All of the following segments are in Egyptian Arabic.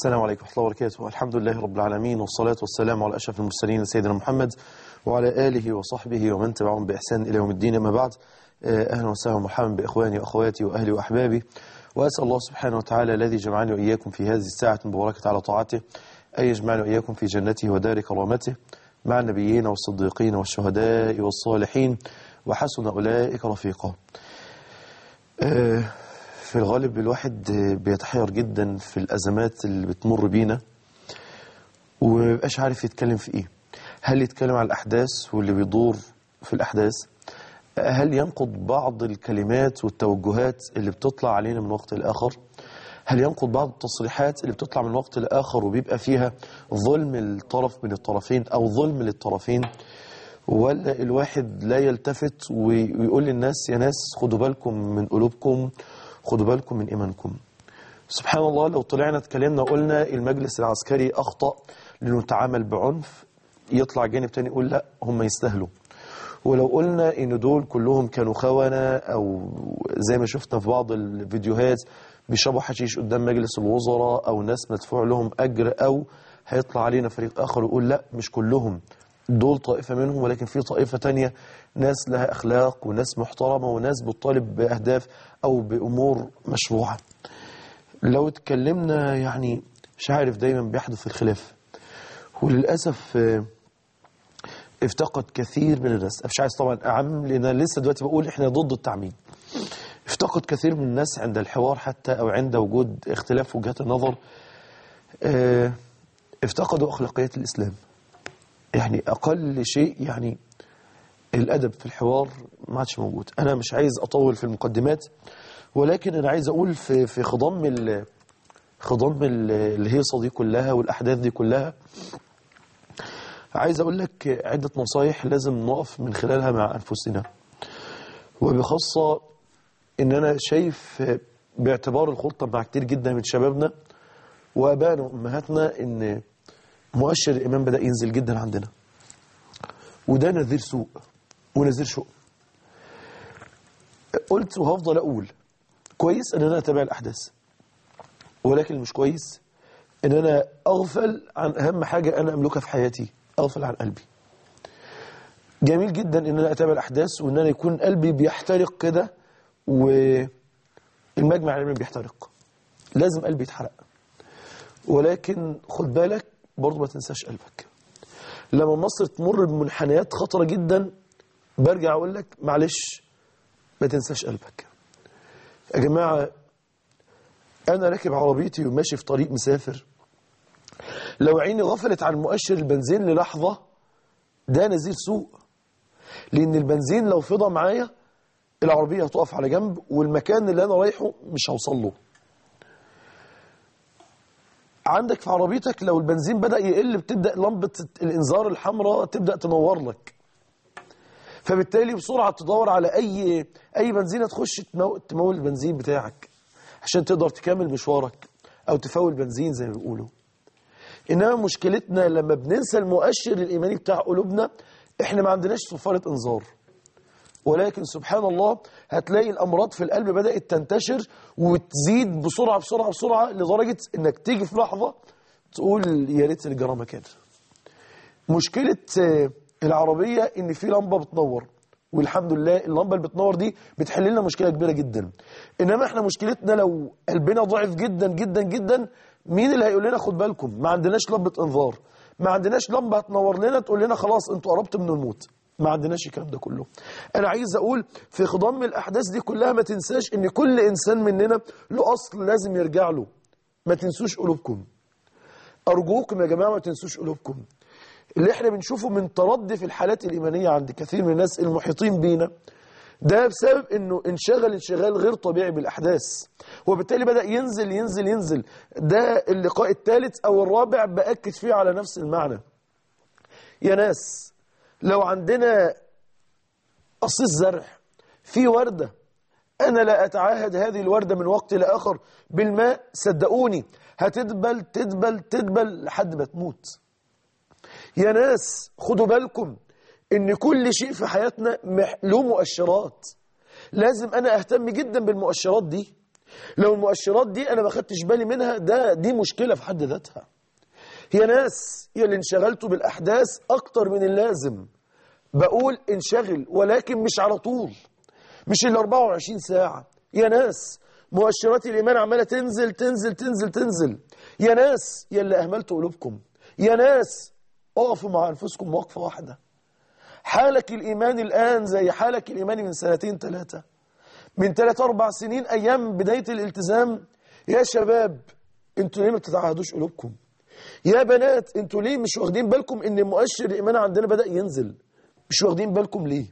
السلام عليكم ورحمة الله وبركاته الحمد لله رب العالمين والصلاة والسلام على أشرف المرسلين سيدنا محمد وعلى آله وصحبه ومن تبعهم بإحسان إلى يوم الدين أما بعد أهلا وسهلا ومرحبا بإخواني وأخواتي وأهلي وأحبابي وأسأل الله سبحانه وتعالى الذي جمعني وإياكم في هذه الساعة المباركة على طاعته أن يجمعني وإياكم في جنته ودار كرامته مع النبيين والصديقين والشهداء والصالحين وحسن أولئك رفيقا آه، في الغالب الواحد بيتحير جدا في الأزمات اللي بتمر بينا ومبقاش عارف يتكلم في إيه هل يتكلم عن الأحداث واللي بيدور في الأحداث هل ينقض بعض الكلمات والتوجهات اللي بتطلع علينا من وقت لآخر هل ينقض بعض التصريحات اللي بتطلع من وقت لآخر وبيبقى فيها ظلم الطرف من الطرفين أو ظلم للطرفين ولا الواحد لا يلتفت ويقول للناس يا ناس خدوا بالكم من قلوبكم خدوا بالكم من إيمانكم سبحان الله لو طلعنا اتكلمنا وقلنا المجلس العسكري أخطأ لأنه تعامل بعنف يطلع جانب تاني يقول لا هم يستاهلوا ولو قلنا ان دول كلهم كانوا خونة او زي ما شفنا في بعض الفيديوهات بيشربوا حشيش قدام مجلس الوزراء او ناس مدفوع لهم اجر او هيطلع علينا فريق اخر ويقول لا مش كلهم دول طائفة منهم ولكن في طائفة تانية ناس لها اخلاق وناس محترمة وناس بتطالب باهداف او بامور مشروعة لو اتكلمنا يعني مش عارف دايما بيحدث الخلاف وللأسف آه، افتقد كثير من الناس مش عايز طبعا أعم لأن أنا لسه دلوقتي بقول إحنا ضد التعميم افتقد كثير من الناس عند الحوار حتى أو عند وجود اختلاف وجهات النظر آه، افتقدوا أخلاقيات الإسلام يعني أقل شيء يعني الأدب في الحوار ما عادش موجود أنا مش عايز أطول في المقدمات ولكن أنا عايز أقول في في خضم ال- خضم ال- الهيصة دي كلها والأحداث دي كلها عايز أقول لك عدة نصايح لازم نقف من خلالها مع أنفسنا وبخاصة إن أنا شايف باعتبار الخلطة مع كتير جدا من شبابنا وأبائنا وأمهاتنا إن مؤشر الإيمان بدأ ينزل جدا عندنا وده نذير سوء ونذير شؤم قلت وهفضل أقول كويس إن أنا أتابع الأحداث ولكن مش كويس ان انا اغفل عن اهم حاجة انا املكها في حياتي اغفل عن قلبي جميل جدا ان انا اتابع الاحداث وان انا يكون قلبي بيحترق كده والمجمع العلمي بيحترق لازم قلبي يتحرق ولكن خد بالك برضه ما تنساش قلبك لما مصر تمر بمنحنيات خطرة جدا برجع اقول لك معلش ما تنساش قلبك يا جماعة أنا راكب عربيتي وماشي في طريق مسافر لو عيني غفلت عن مؤشر البنزين للحظة ده نذير سوء لأن البنزين لو فضى معايا العربية هتقف على جنب والمكان اللي أنا رايحه مش هوصل له عندك في عربيتك لو البنزين بدأ يقل بتبدأ لمبة الإنذار الحمراء تبدأ تنور لك فبالتالي بسرعة تدور على أي أي بنزينة تخش تمو- تمول البنزين بتاعك عشان تقدر تكمل مشوارك أو تفول بنزين زي ما بيقولوا إنما مشكلتنا لما بننسى المؤشر الإيماني بتاع قلوبنا إحنا ما عندناش صفارة إنذار ولكن سبحان الله هتلاقي الأمراض في القلب بدأت تنتشر وتزيد بسرعة بسرعة بسرعة لدرجة إنك تيجي في لحظة تقول يا ريت اللي جرى مكان مشكلة آه، العربية إن في لمبة بتنور والحمد لله اللمبة اللي بتنور دي بتحل لنا مشكلة كبيرة جدا إنما إحنا مشكلتنا لو قلبنا ضعف جدا جدا جدا مين اللي هيقول لنا خد بالكم ما عندناش لمبة إنذار ما عندناش لمبة هتنور لنا تقول لنا خلاص أنتوا قربتوا من الموت ما عندناش الكلام ده كله أنا عايز أقول في خضم الأحداث دي كلها ما تنساش إن كل إنسان مننا له أصل لازم يرجع له ما تنسوش قلوبكم أرجوكم يا جماعة ما تنسوش قلوبكم اللي احنا بنشوفه من تردي في الحالات الإيمانية عند كثير من الناس المحيطين بينا ده بسبب انه انشغل انشغال غير طبيعي بالأحداث وبالتالي بدأ ينزل ينزل ينزل ده اللقاء الثالث أو الرابع بأكد فيه على نفس المعنى يا ناس لو عندنا قصيص زرع في وردة أنا لا أتعاهد هذه الوردة من وقت لآخر بالماء صدقوني هتدبل تدبل تدبل لحد ما تموت يا ناس خدوا بالكم ان كل شيء في حياتنا مح- له مؤشرات لازم انا اهتم جدا بالمؤشرات دي لو المؤشرات دي انا ما خدتش بالي منها ده دي مشكله في حد ذاتها يا ناس يا اللي انشغلتوا بالاحداث اكتر من اللازم بقول انشغل ولكن مش على طول مش ال 24 ساعه يا ناس مؤشرات الايمان عماله تنزل تنزل تنزل تنزل يا ناس يا اللي اهملتوا قلوبكم يا ناس اقفوا مع انفسكم وقفه واحده حالك الايمان الان زي حالك الايماني من سنتين ثلاثه من ثلاث اربع سنين ايام بدايه الالتزام يا شباب انتوا ليه ما بتتعهدوش قلوبكم يا بنات انتوا ليه مش واخدين بالكم ان مؤشر الايمان عندنا بدا ينزل مش واخدين بالكم ليه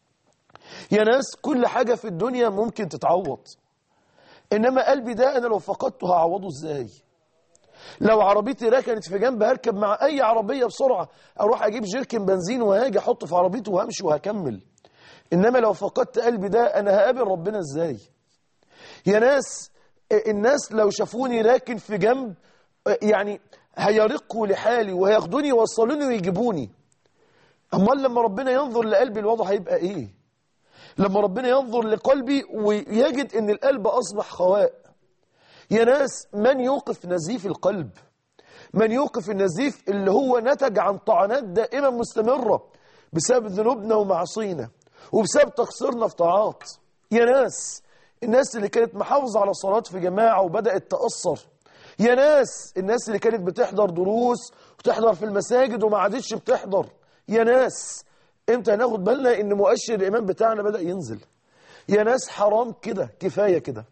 يا ناس كل حاجه في الدنيا ممكن تتعوض انما قلبي ده انا لو فقدته هعوضه ازاي لو عربيتي ركنت في جنب هركب مع اي عربيه بسرعه اروح اجيب جيركن بنزين وهاجي احطه في عربيتي وهمشي وهكمل انما لو فقدت قلبي ده انا هقابل ربنا ازاي يا ناس الناس لو شافوني راكن في جنب يعني هيرقوا لحالي وهياخدوني يوصلوني ويجيبوني امال لما ربنا ينظر لقلبي الوضع هيبقى ايه لما ربنا ينظر لقلبي ويجد ان القلب اصبح خواء يا ناس من يوقف نزيف القلب من يوقف النزيف اللي هو نتج عن طعنات دائمة مستمرة بسبب ذنوبنا ومعصينا وبسبب تقصيرنا في طاعات يا ناس الناس اللي كانت محافظة على صلاة في جماعة وبدأت تأثر يا ناس الناس اللي كانت بتحضر دروس وتحضر في المساجد وما عادتش بتحضر يا ناس امتى هناخد بالنا ان مؤشر الايمان بتاعنا بدأ ينزل يا ناس حرام كده كفاية كده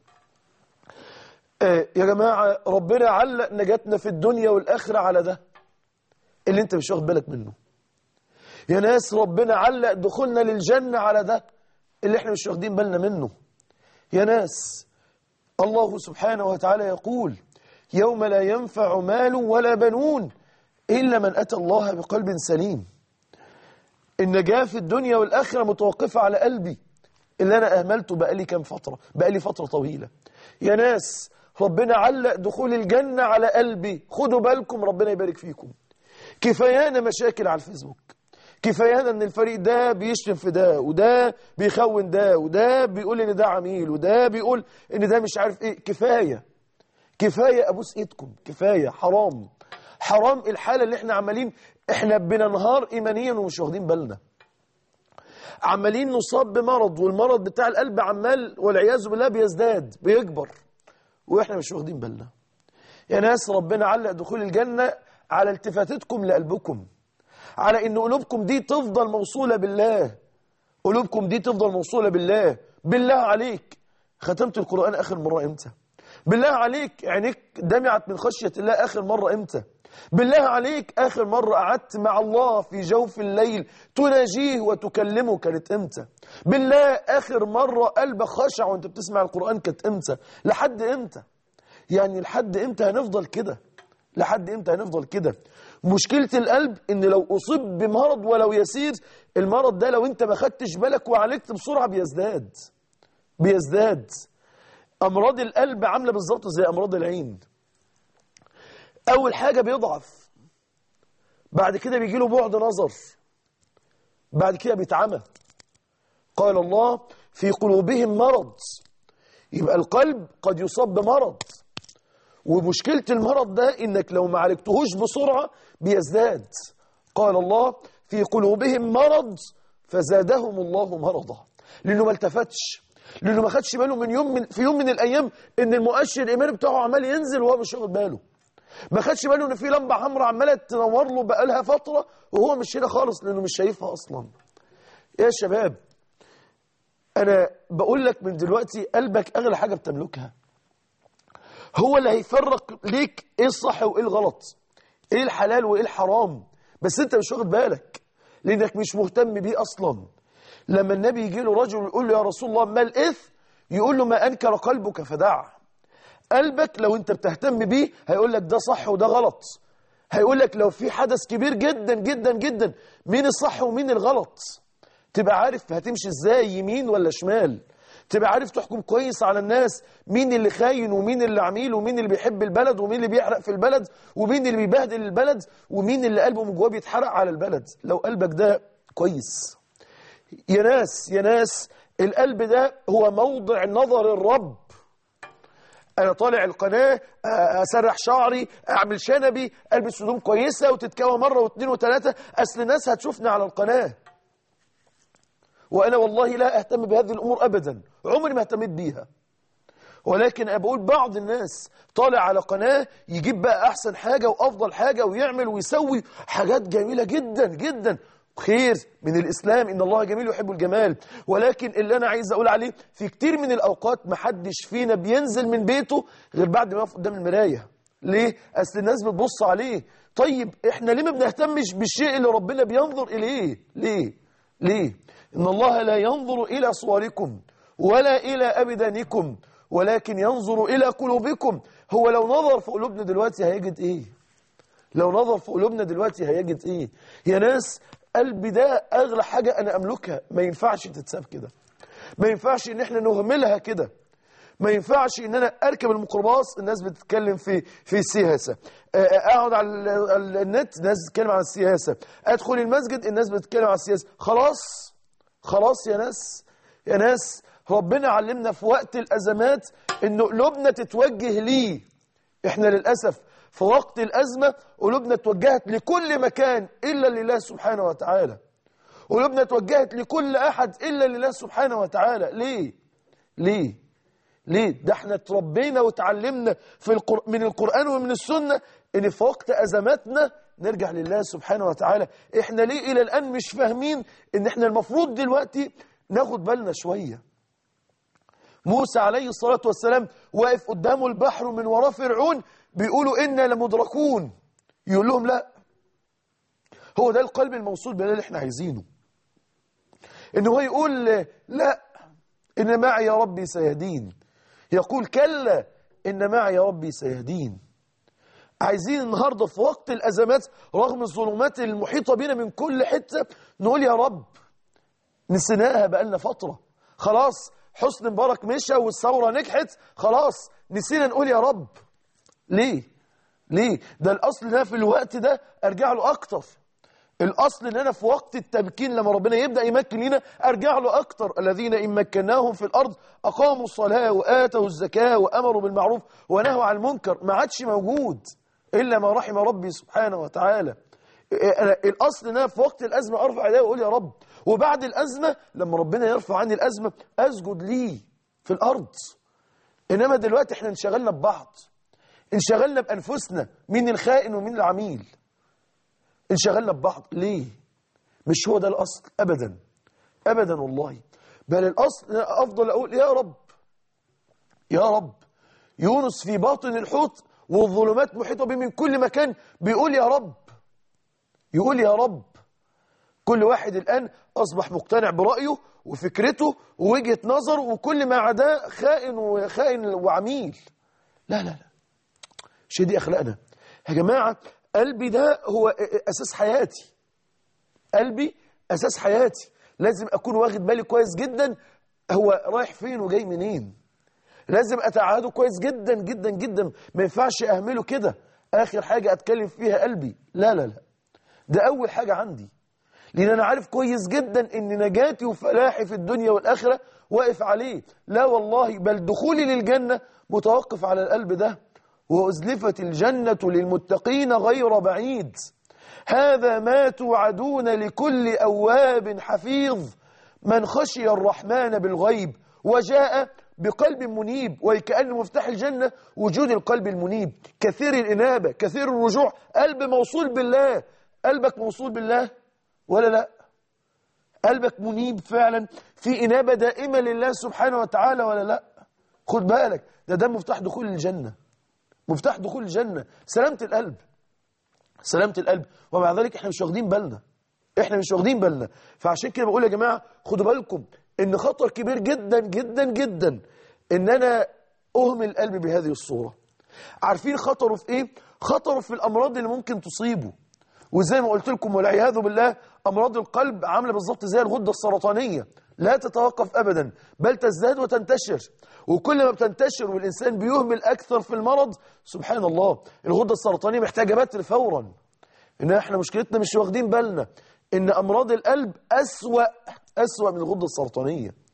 آه يا جماعة ربنا علق نجاتنا في الدنيا والآخرة على ده اللي انت مش واخد بالك منه يا ناس ربنا علق دخولنا للجنة على ده اللي احنا مش واخدين بالنا منه يا ناس الله سبحانه وتعالى يقول يوم لا ينفع مال ولا بنون إلا من أتى الله بقلب سليم النجاة في الدنيا والآخرة متوقفة على قلبي اللي أنا أهملته بقالي كام فترة بقالي فترة طويلة يا ناس ربنا علق دخول الجنة على قلبي خدوا بالكم ربنا يبارك فيكم كفايانا مشاكل على الفيسبوك كفايانا ان الفريق ده بيشتم في ده وده بيخون ده وده بيقول ان ده عميل وده بيقول ان ده مش عارف ايه كفاية كفاية ابوس ايدكم كفاية حرام حرام الحالة اللي احنا عمالين احنا بننهار ايمانيا ومش واخدين بالنا عمالين نصاب بمرض والمرض بتاع القلب عمال والعياذ بالله بيزداد بيكبر واحنا مش واخدين بالنا يا ناس ربنا علق دخول الجنة على التفاتتكم لقلبكم على ان قلوبكم دي تفضل موصولة بالله قلوبكم دي تفضل موصولة بالله بالله عليك ختمت القرآن آخر مرة امتى بالله عليك عينيك دمعت من خشية الله آخر مرة امتى بالله عليك آخر مرة قعدت مع الله في جوف الليل تناجيه وتكلمه كانت امتى بالله آخر مرة قلبك خشع وانت بتسمع القرآن كانت امتى لحد امتى يعني لحد امتى هنفضل كده لحد امتى هنفضل كده مشكلة القلب ان لو اصيب بمرض ولو يسير المرض ده لو انت ما خدتش بالك وعالجت بسرعة بيزداد بيزداد امراض القلب عاملة بالظبط زي امراض العين اول حاجة بيضعف بعد كده بيجي له بعد نظر بعد كده بيتعمى قال الله في قلوبهم مرض يبقى القلب قد يصاب بمرض ومشكلة المرض ده انك لو ما عالجتهوش بسرعة بيزداد قال الله في قلوبهم مرض فزادهم الله مرضا لانه ما التفتش لانه ما خدش باله من يوم من في يوم من الايام ان المؤشر الايماني بتاعه عمال ينزل وهو مش واخد باله ما خدش باله ان في لمبه حمراء عماله تنور له بقالها فتره وهو مش هنا خالص لانه مش شايفها اصلا يا شباب انا بقول لك من دلوقتي قلبك اغلى حاجه بتملكها هو اللي هيفرق ليك ايه الصح وايه الغلط ايه الحلال وايه الحرام بس انت مش واخد بالك لانك مش مهتم بيه اصلا لما النبي يجي له رجل ويقول له يا رسول الله ما الاثم يقول له ما انكر قلبك فدع قلبك لو انت بتهتم بيه هيقول لك ده صح وده غلط هيقول لك لو في حدث كبير جدا جدا جدا مين الصح ومين الغلط تبقى عارف هتمشي ازاي يمين ولا شمال تبقى عارف تحكم كويس على الناس مين اللي خاين ومين اللي عميل ومين اللي بيحب البلد ومين اللي بيحرق في البلد ومين اللي بيبهدل البلد ومين اللي قلبه من جواه بيتحرق على البلد لو قلبك ده كويس يا ناس يا ناس القلب ده هو موضع نظر الرب انا طالع القناه آه، اسرح شعري اعمل شنبي البس هدوم كويسه وتتكوى مره واثنين وثلاثه اصل الناس هتشوفني على القناه وانا والله لا اهتم بهذه الامور ابدا عمري ما اهتميت بيها ولكن أنا بقول بعض الناس طالع على قناة يجيب بقى أحسن حاجة وأفضل حاجة ويعمل ويسوي حاجات جميلة جدا جدا خير من الإسلام إن الله جميل يحب الجمال ولكن اللي أنا عايز أقول عليه في كتير من الأوقات محدش فينا بينزل من بيته غير بعد ما يقف قدام المراية ليه؟ أصل الناس بتبص عليه طيب إحنا ليه ما بنهتمش بالشيء اللي ربنا بينظر إليه ليه؟ ليه؟ إن الله لا ينظر إلى صوركم ولا إلى أبدانكم ولكن ينظر إلى قلوبكم هو لو نظر في قلوبنا دلوقتي هيجد إيه لو نظر في قلوبنا دلوقتي هيجد إيه يا ناس قلبي ده أغلى حاجة أنا أملكها ما ينفعش تتساب كده ما ينفعش إن إحنا نهملها كده ما ينفعش ان انا اركب الميكروباص الناس بتتكلم في في السياسه اقعد على ال- ال- النت الناس بتتكلم عن السياسه ادخل المسجد الناس بتتكلم عن السياسه خلاص خلاص يا ناس يا ناس ربنا علمنا في وقت الازمات ان قلوبنا تتوجه ليه احنا للاسف في وقت الازمه قلوبنا اتوجهت لكل مكان الا لله سبحانه وتعالى قلوبنا اتوجهت لكل احد الا لله سبحانه وتعالى ليه ليه ليه ده احنا اتربينا وتعلمنا في القر... من القرآن ومن السنة ان في وقت ازماتنا نرجع لله سبحانه وتعالى احنا ليه الى الان مش فاهمين ان احنا المفروض دلوقتي ناخد بالنا شوية موسى عليه الصلاة والسلام واقف قدامه البحر من وراه فرعون بيقولوا إنا لمدركون يقول لهم لا هو ده القلب الموصول بالله اللي احنا عايزينه ان هو يقول لا إن معي يا ربي سيهدين يقول كلا إن معي يا ربي سيهدين عايزين النهاردة في وقت الأزمات رغم الظلمات المحيطة بنا من كل حتة نقول يا رب نسيناها بقالنا فترة خلاص حسن مبارك مشى والثورة نجحت خلاص نسينا نقول يا رب ليه ليه ده الأصل ان انا في الوقت ده أرجع له أكتر الأصل ان أنا في وقت التمكين لما ربنا يبدأ يمكن لنا أرجع له أكتر الذين إن مكناهم في الأرض أقاموا الصلاة وآتوا الزكاة وأمروا بالمعروف ونهوا عن المنكر ما عادش موجود إلا ما رحم ربي سبحانه وتعالى أنا الأصل ان أنا في وقت الأزمة أرفع يدي وأقول يا رب وبعد الأزمة لما ربنا يرفع عني الأزمة أسجد ليه في الأرض إنما دلوقتي احنا انشغلنا ببعض انشغلنا بأنفسنا مين الخائن ومين العميل انشغلنا ببعض ليه مش هو ده الأصل أبدا أبدا والله بل الأصل أنا أفضل أقول يا رب يا رب يونس في باطن الحوت والظلمات محيطة به من كل مكان بيقول يا رب يقول يا رب كل واحد الآن أصبح مقتنع برأيه وفكرته ووجهة نظره وكل ما عداه خائن وخائن وعميل لا لا لا شيء دي أخلاقنا يا جماعة قلبي ده هو أساس حياتي قلبي أساس حياتي لازم أكون واخد بالي كويس جدا هو رايح فين وجاي منين لازم أتعهده كويس جدا جدا جدا ما ينفعش أهمله كده آخر حاجة أتكلم فيها قلبي لا لا لا ده أول حاجة عندي لأن أنا عارف كويس جدا أن نجاتي وفلاحي في الدنيا والآخرة واقف عليه لا والله بل دخولي للجنة متوقف على القلب ده وأزلفت الجنة للمتقين غير بعيد هذا ما توعدون لكل أواب حفيظ من خشي الرحمن بالغيب وجاء بقلب منيب وكأن مفتاح الجنة وجود القلب المنيب كثير الإنابة كثير الرجوع قلب موصول بالله قلبك موصول بالله ولا لا قلبك منيب فعلا في إنابة دائمة لله سبحانه وتعالى ولا لا خد بالك ده ده مفتاح دخول الجنة مفتاح دخول الجنة سلامة القلب سلامة القلب ومع ذلك احنا مش واخدين بالنا احنا مش واخدين بالنا فعشان كده بقول يا جماعة خدوا بالكم ان خطر كبير جدا جدا جدا ان انا اهمل قلبي بهذه الصورة عارفين خطره في ايه خطره في الامراض اللي ممكن تصيبه وزي ما قلت لكم والعياذ بالله امراض القلب عامله بالظبط زي الغده السرطانيه لا تتوقف ابدا بل تزداد وتنتشر وكل ما بتنتشر والانسان بيهمل اكثر في المرض سبحان الله الغده السرطانيه محتاجه بتر فورا ان احنا مشكلتنا مش واخدين بالنا ان امراض القلب اسوا اسوا من الغده السرطانيه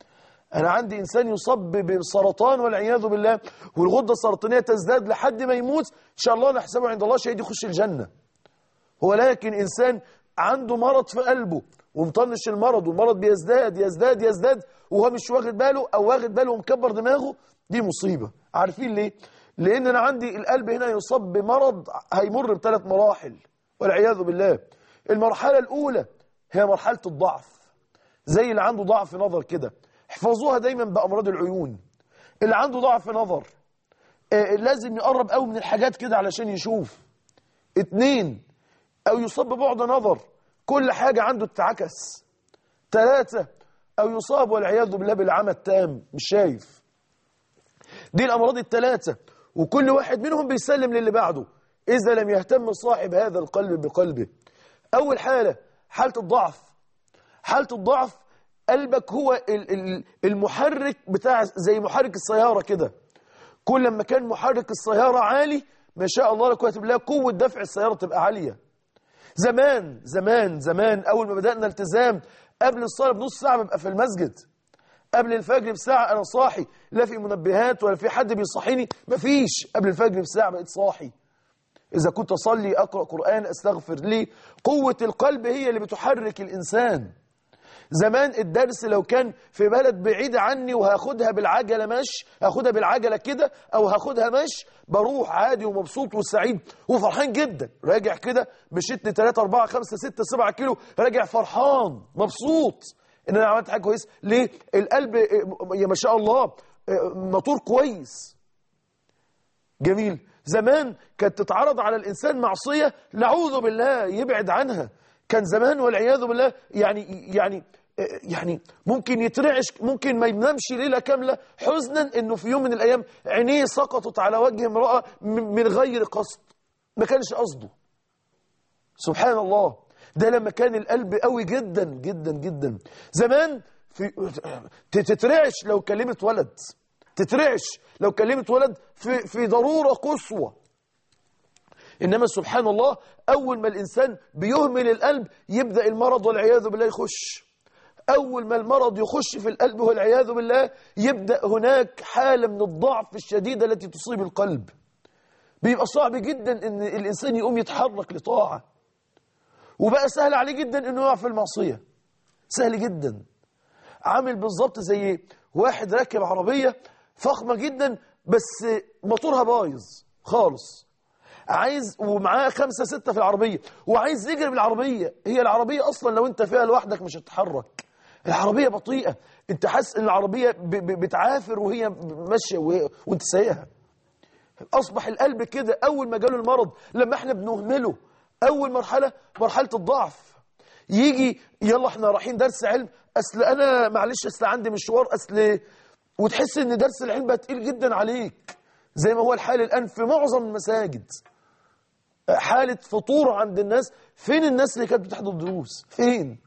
أنا عندي إنسان يصاب بالسرطان والعياذ بالله والغدة السرطانية تزداد لحد ما يموت إن شاء الله نحسبه عند الله شهيد يخش الجنة ولكن إنسان عنده مرض في قلبه ومطنش المرض والمرض بيزداد يزداد يزداد وهو مش واخد باله أو واخد باله ومكبر دماغه دي مصيبة عارفين ليه؟ لأن أنا عندي القلب هنا يصاب بمرض هيمر بثلاث مراحل والعياذ بالله المرحلة الأولى هي مرحلة الضعف زي اللي عنده ضعف نظر كده احفظوها دايما بأمراض العيون اللي عنده ضعف نظر آه لازم يقرب قوي من الحاجات كده علشان يشوف اتنين أو يصاب ببعد نظر كل حاجة عنده اتعكس ثلاثة أو يصاب والعياذ بالله بالعمى التام مش شايف دي الأمراض الثلاثة وكل واحد منهم بيسلم للي بعده إذا لم يهتم صاحب هذا القلب بقلبه أول حالة حالة الضعف حالة الضعف قلبك هو المحرك بتاع زي محرك السيارة كده كل ما كان محرك السيارة عالي ما شاء الله لك واتب الله قوة دفع السيارة تبقى عالية زمان زمان زمان أول ما بدأنا التزام قبل الصلاة بنص ساعة ببقى في المسجد قبل الفجر بساعة أنا صاحي لا في منبهات ولا في حد بيصحيني مفيش قبل الفجر بساعة بقيت صاحي إذا كنت أصلي أقرأ قرآن أستغفر لي قوة القلب هي اللي بتحرك الإنسان زمان الدرس لو كان في بلد بعيدة عني وهاخدها بالعجلة مش هاخدها بالعجلة كده أو هاخدها مش بروح عادي ومبسوط وسعيد وفرحان جدا راجع كده مشيت 3 4 5 6 7 كيلو راجع فرحان مبسوط ان انا عملت حاجه كويسه ليه القلب يا ما شاء الله موتور كويس جميل زمان كانت تتعرض على الانسان معصيه نعوذ بالله يبعد عنها كان زمان والعياذ بالله يعني يعني يعني ممكن يترعش ممكن ما ينامش ليله كامله حزنا انه في يوم من الايام عينيه سقطت على وجه امراه من غير قصد ما كانش قصده سبحان الله ده لما كان القلب قوي جدا جدا جدا زمان في تترعش لو كلمت ولد تترعش لو كلمت ولد في في ضروره قصوى انما سبحان الله اول ما الانسان بيهمل القلب يبدا المرض والعياذ بالله يخش اول ما المرض يخش في القلب والعياذ بالله يبدا هناك حاله من الضعف الشديده التي تصيب القلب بيبقى صعب جدا ان الانسان يقوم يتحرك لطاعه وبقى سهل عليه جدا انه يقع في المعصيه سهل جدا عامل بالظبط زي واحد راكب عربيه فخمه جدا بس موتورها بايظ خالص عايز ومعاه خمسة ستة في العربية وعايز يجري بالعربية هي العربية أصلا لو أنت فيها لوحدك مش هتتحرك العربية بطيئة أنت حاسس إن العربية ب ب بتعافر وهي ماشية وأنت سايقها أصبح القلب كده أول ما جاله المرض لما احنا بنهمله أول مرحلة مرحلة الضعف يجي يلا احنا رايحين درس علم أصل أنا معلش أصل عندي مشوار أصل وتحس إن درس العلم بقى تقيل جدا عليك زي ما هو الحال الآن في معظم المساجد حالة فطور عند الناس فين الناس اللي كانت بتحضر دروس فين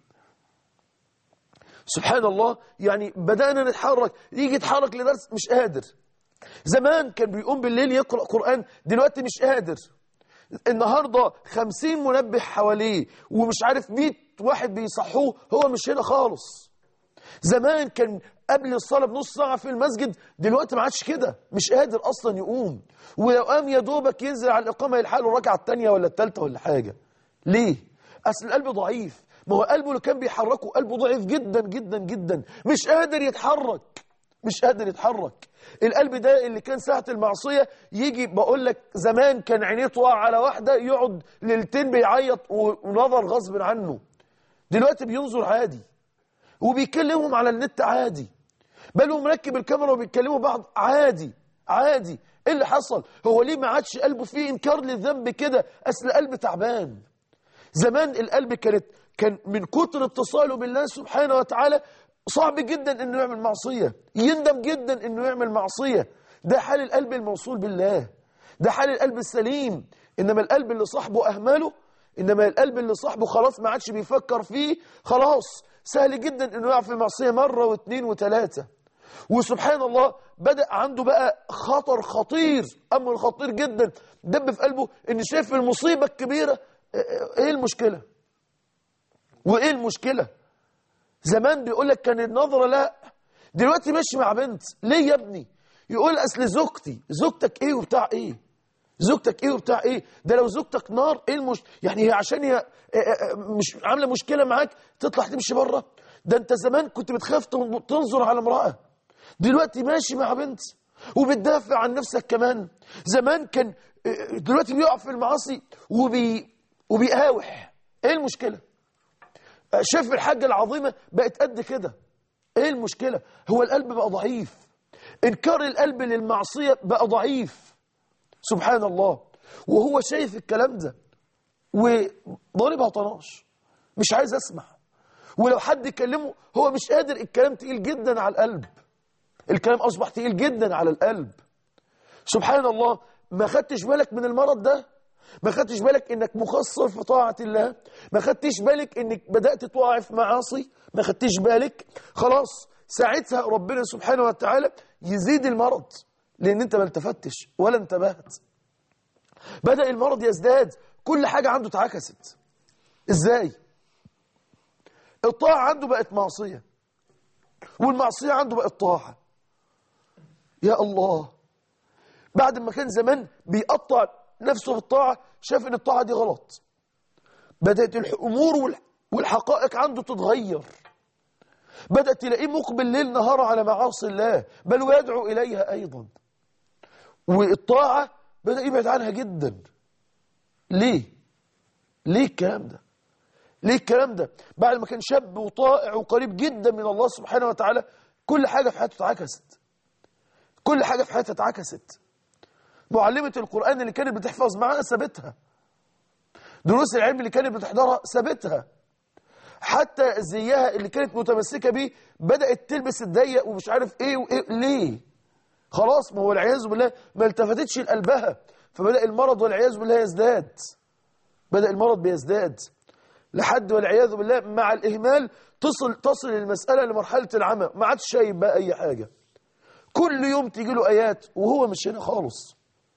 سبحان الله يعني بدأنا نتحرك يجي يتحرك لدرس مش قادر زمان كان بيقوم بالليل يقرأ قرآن دلوقتي مش قادر النهاردة خمسين منبه حواليه ومش عارف مئة واحد بيصحوه هو مش هنا خالص زمان كان قبل الصلاة بنص ساعة في المسجد دلوقتي ما عادش كده مش قادر أصلا يقوم ولو قام يا دوبك ينزل على الإقامة يلحق له الركعة الثانية ولا الثالثة ولا حاجة ليه؟ أصل القلب اللي ما هو قلبه اللي كان بيحركه قلبه ضعيف جدا جدا جدا مش قادر يتحرك مش قادر يتحرك القلب ده اللي كان ساعة المعصية يجي بقول لك زمان كان عينيه تقع على واحدة يقعد ليلتين بيعيط ونظر غصب عنه دلوقتي بينظر عادي وبيكلمهم على النت عادي بل هو مركب الكاميرا وبيتكلموا بعض عادي عادي ايه اللي حصل هو ليه ما عادش قلبه فيه انكار للذنب كده اصل قلب تعبان زمان القلب كانت كان من كتر اتصاله بالله سبحانه وتعالى صعب جدا انه يعمل معصيه يندم جدا انه يعمل معصيه ده حال القلب الموصول بالله ده حال القلب السليم انما القلب اللي صاحبه اهمله انما القلب اللي صاحبه خلاص ما عادش بيفكر فيه خلاص سهل جدا انه يقع في المعصيه مره واثنين وثلاثه وسبحان الله بدأ عنده بقى خطر خطير أمر خطير جدا دب في قلبه إن شايف المصيبة الكبيرة إيه المشكلة وإيه المشكلة زمان بيقول لك كان النظرة لا دلوقتي ماشي مع بنت ليه يا ابني يقول اصل زوجتي زوجتك ايه وبتاع ايه زوجتك ايه وبتاع ايه ده لو زوجتك نار ايه المش يعني هي عشان هي آه، آه، مش عامله مشكله معاك تطلع تمشي بره ده انت زمان كنت بتخاف تن- تنظر على امراه دلوقتي ماشي مع بنت وبتدافع عن نفسك كمان زمان كان آه، دلوقتي بيقع في المعاصي وبي وبيقاوح ايه المشكله آه، شاف الحاجه العظيمه بقت قد كده ايه المشكله هو القلب بقى ضعيف انكار القلب للمعصيه بقى ضعيف سبحان الله وهو شايف الكلام ده وضاربها طناش مش عايز اسمع ولو حد يكلمه هو مش قادر الكلام تقيل جدا على القلب الكلام اصبح تقيل جدا على القلب سبحان الله ما خدتش بالك من المرض ده ما خدتش بالك انك مقصر في طاعة الله ما خدتش بالك انك بدأت تقع في معاصي ما خدتش بالك خلاص ساعتها ربنا سبحانه وتعالى يزيد المرض لان انت ما التفتش ولا انتبهت بدأ المرض يزداد كل حاجة عنده اتعكست ازاي الطاعة عنده بقت معصية والمعصية عنده بقت طاعة يا الله بعد ما كان زمان بيقطع نفسه في الطاعة شاف ان الطاعة دي غلط بدأت الأمور والح- والحقائق عنده تتغير بدأت تلاقيه مقبل ليل نهار على معاصي الله بل ويدعو إليها أيضا والطاعة بدأ يبعد عنها جدا ليه؟ ليه الكلام ده؟ ليه الكلام ده؟ بعد ما كان شاب وطائع وقريب جدا من الله سبحانه وتعالى كل حاجة في حياته اتعكست كل حاجة في حياتها اتعكست معلمة القرآن اللي كانت بتحفظ معاها سابتها دروس العلم اللي كانت بتحضرها سابتها حتى زيها اللي كانت متمسكة بيه بدأت تلبس الضيق ومش عارف ايه وايه ليه خلاص ما هو العياذ بالله ما التفتتش لقلبها فبدأ المرض والعياذ بالله يزداد بدأ المرض بيزداد لحد والعياذ بالله مع الإهمال تصل تصل المسألة لمرحلة العمى ما عادش شايف بقى أي حاجة كل يوم تيجي له آيات وهو مش هنا خالص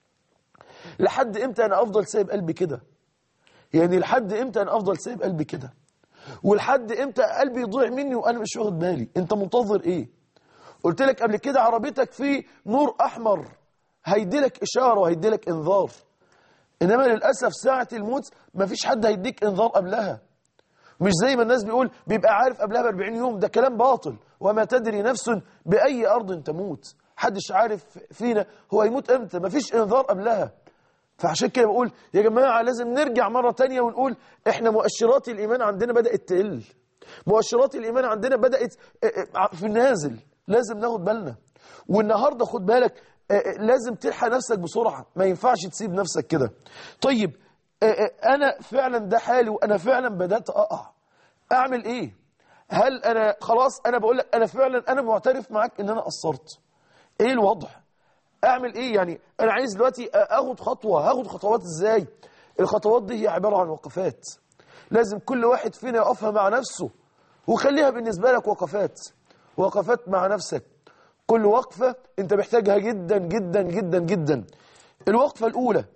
لحد امتى انا افضل سايب قلبي كده يعني لحد امتى انا افضل سايب قلبي كده ولحد امتى قلبي يضيع مني وانا مش واخد بالي انت منتظر ايه قلت لك قبل كده عربيتك في نور احمر هيديلك اشاره وهيديلك انذار انما للاسف ساعه الموت مفيش حد هيديك انذار قبلها مش زي ما الناس بيقول بيبقى عارف قبلها ب 40 يوم ده كلام باطل وما تدري نفس باي ارض تموت حدش عارف فينا هو هيموت امتى مفيش انذار قبلها فعشان كده بقول يا جماعة لازم نرجع مرة تانية ونقول احنا مؤشرات الإيمان عندنا بدأت تقل مؤشرات الإيمان عندنا بدأت في النازل لازم ناخد بالنا والنهاردة خد بالك لازم تلحق نفسك بسرعة ما ينفعش تسيب نفسك كده طيب أنا فعلا ده حالي وأنا فعلا بدأت أقع أعمل إيه هل أنا خلاص أنا بقول لك أنا فعلا أنا معترف معاك إن أنا قصرت إيه الوضع اعمل ايه يعني انا عايز دلوقتي اخد خطوة هاخد خطوات ازاي الخطوات دي هي عبارة عن وقفات لازم كل واحد فينا يقفها مع نفسه وخليها بالنسبة لك وقفات وقفات مع نفسك كل وقفة انت محتاجها جدا جدا جدا جدا الوقفة الاولى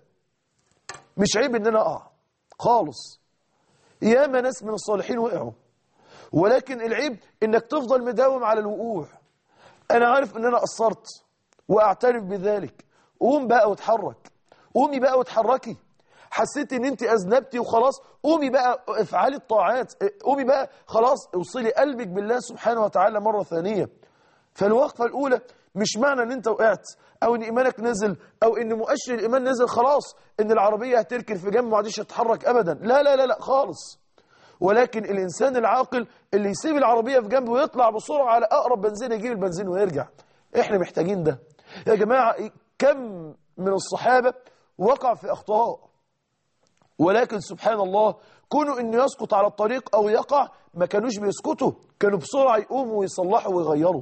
مش عيب ان انا اقع خالص ياما ناس من الصالحين وقعوا ولكن العيب انك تفضل مداوم على الوقوع انا عارف ان انا قصرت واعترف بذلك قوم بقى واتحرك قومي بقى واتحركي حسيت ان انت اذنبتي وخلاص قومي بقى افعلي الطاعات قومي بقى خلاص اوصلي قلبك بالله سبحانه وتعالى مرة ثانية فالوقفة الاولى مش معنى ان انت وقعت او ان ايمانك نزل او ان مؤشر الايمان نزل خلاص ان العربية هتركن في جنب ومعديش تتحرك ابدا لا لا لا لا خالص ولكن الانسان العاقل اللي يسيب العربية في جنبه ويطلع بسرعة على اقرب بنزين يجيب البنزين ويرجع احنا محتاجين ده يا جماعة كم من الصحابة وقع في أخطاء ولكن سبحان الله كونوا إنه يسقط على الطريق أو يقع ما كانوش بيسكتوا كانوا بسرعة يقوموا ويصلحوا ويغيروا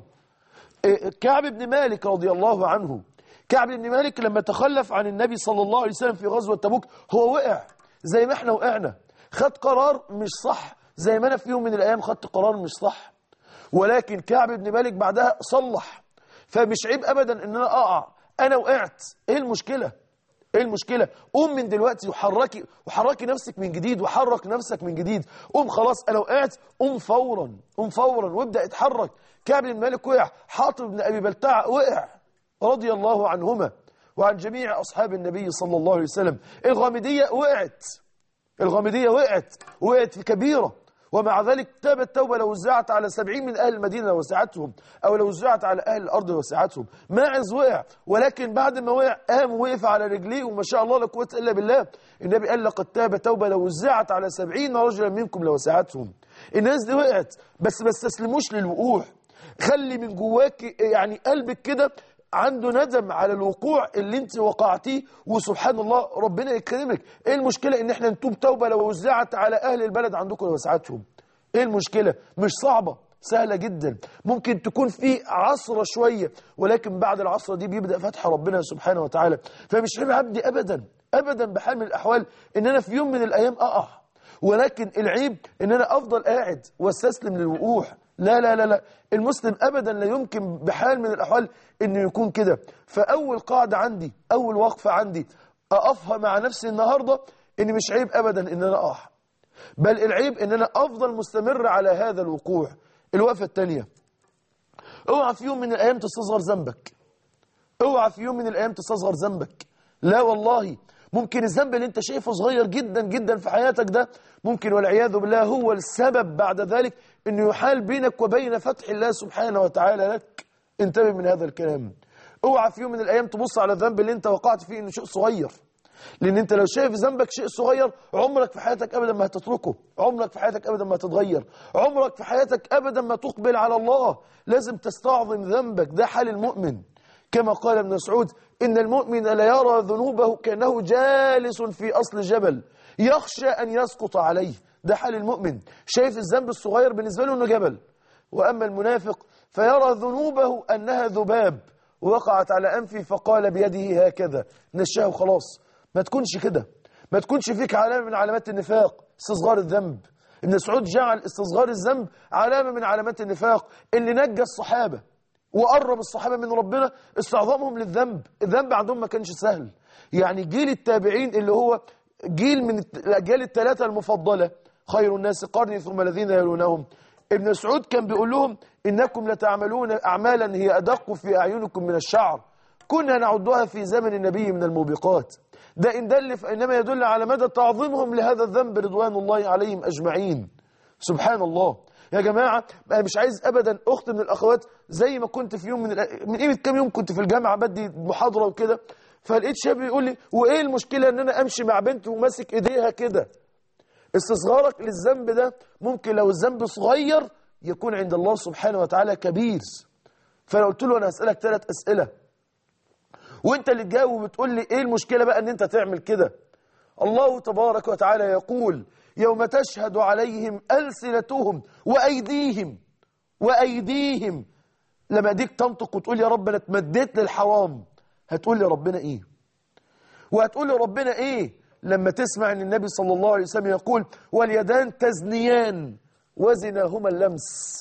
كعب بن مالك رضي الله عنه كعب بن مالك لما تخلف عن النبي صلى الله عليه وسلم في غزوة تبوك هو وقع زي ما احنا وقعنا خد قرار مش صح زي ما أنا في يوم من الأيام خدت قرار مش صح ولكن كعب بن مالك بعدها صلح فمش عيب ابدا ان انا اقع انا وقعت ايه المشكلة ايه المشكلة قوم من دلوقتي وحركي وحركي نفسك من جديد وحرك نفسك من جديد قوم خلاص انا وقعت قوم فورا قوم فورا وابدأ اتحرك كعب بن مالك وقع حاطب بن ابي بلتع وقع رضي الله عنهما وعن جميع اصحاب النبي صلى الله عليه وسلم الغامدية وقعت الغامدية وقعت وقعت في كبيرة ومع ذلك تابت توبة لو وزعت على سبعين من أهل المدينة لوسعتهم أو لو وزعت على أهل الأرض لوسعتهم ماعز وقع ولكن بعد ما وقع قام وقف على رجليه وما شاء الله لا قوة إلا بالله النبي قال لقد تاب توبة لو وزعت على سبعين رجلا منكم لوسعتهم الناس دي وقعت بس ما استسلموش للوقوع خلي من جواك يعني قلبك كده عنده ندم على الوقوع اللي انت وقعتيه وسبحان الله ربنا يكرمك ايه المشكلة ان احنا نتوب توبة لو وزعت على اهل البلد عندكم وسعتهم ايه المشكلة مش صعبة سهلة جدا ممكن تكون في عصرة شوية ولكن بعد العصرة دي بيبدأ فتح ربنا سبحانه وتعالى فمش عيب عبدي ابدا ابدا بحال من الاحوال ان انا في يوم من الايام اقع ولكن العيب ان انا افضل قاعد واستسلم للوقوع لا لا لا لا المسلم ابدا لا يمكن بحال من الاحوال انه يكون كده فاول قاعده عندي اول وقفه عندي اقفها مع نفسي النهارده ان مش عيب ابدا ان انا اقع بل العيب ان انا افضل مستمر على هذا الوقوع الوقفه الثانيه اوعى في يوم من الايام تستصغر ذنبك اوعى في يوم من الايام تستصغر ذنبك لا والله ممكن الذنب اللي انت شايفه صغير جدا جدا في حياتك ده ممكن والعياذ بالله هو السبب بعد ذلك انه يحال بينك وبين فتح الله سبحانه وتعالى لك انتبه من هذا الكلام اوعى في يوم من الايام تبص على الذنب اللي انت وقعت فيه انه شيء صغير لان انت لو شايف ذنبك شيء صغير عمرك في حياتك ابدا ما هتتركه عمرك في حياتك ابدا ما هتتغير عمرك في حياتك ابدا ما تقبل على الله لازم تستعظم ذنبك ده حال المؤمن كما قال ابن مسعود إن المؤمن لا يرى ذنوبه كأنه جالس في أصل جبل يخشى أن يسقط عليه ده حال المؤمن شايف الذنب الصغير بالنسبة له أنه جبل وأما المنافق فيرى ذنوبه أنها ذباب وقعت على أنفه فقال بيده هكذا نشاه خلاص ما تكونش كده ما تكونش فيك علامة من علامات النفاق استصغار الذنب ابن مسعود جعل استصغار الذنب علامة من علامات النفاق اللي نجى الصحابة وقرب الصحابة من ربنا استعظامهم للذنب الذنب عندهم ما كانش سهل يعني جيل التابعين اللي هو جيل من الأجيال الثلاثة المفضلة خير الناس قرني ثم الذين يلونهم ابن مسعود كان بيقول لهم إنكم لتعملون أعمالا هي أدق في أعينكم من الشعر كنا نعدها في زمن النبي من الموبقات ده إن دل فإنما يدل على مدى تعظيمهم لهذا الذنب رضوان الله عليهم أجمعين سبحان الله يا جماعة أنا مش عايز أبدا أخت من الأخوات زي ما كنت في يوم من الأ... من قيمة كام يوم كنت في الجامعة بدي محاضرة وكده فلقيت شاب يقول لي وإيه المشكلة إن أنا أمشي مع بنت وماسك إيديها كده استصغارك للذنب ده ممكن لو الذنب صغير يكون عند الله سبحانه وتعالى كبير فأنا قلت له أنا هسألك ثلاث أسئلة وانت اللي تجاوب وتقول لي ايه المشكلة بقى ان انت تعمل كده الله تبارك وتعالى يقول يوم تشهد عليهم ألسنتهم وأيديهم وأيديهم لما ديك تنطق وتقول يا رب أنا اتمديت للحرام هتقول لي ربنا إيه وهتقول لي ربنا إيه لما تسمع أن النبي صلى الله عليه وسلم يقول واليدان تزنيان وزناهما اللمس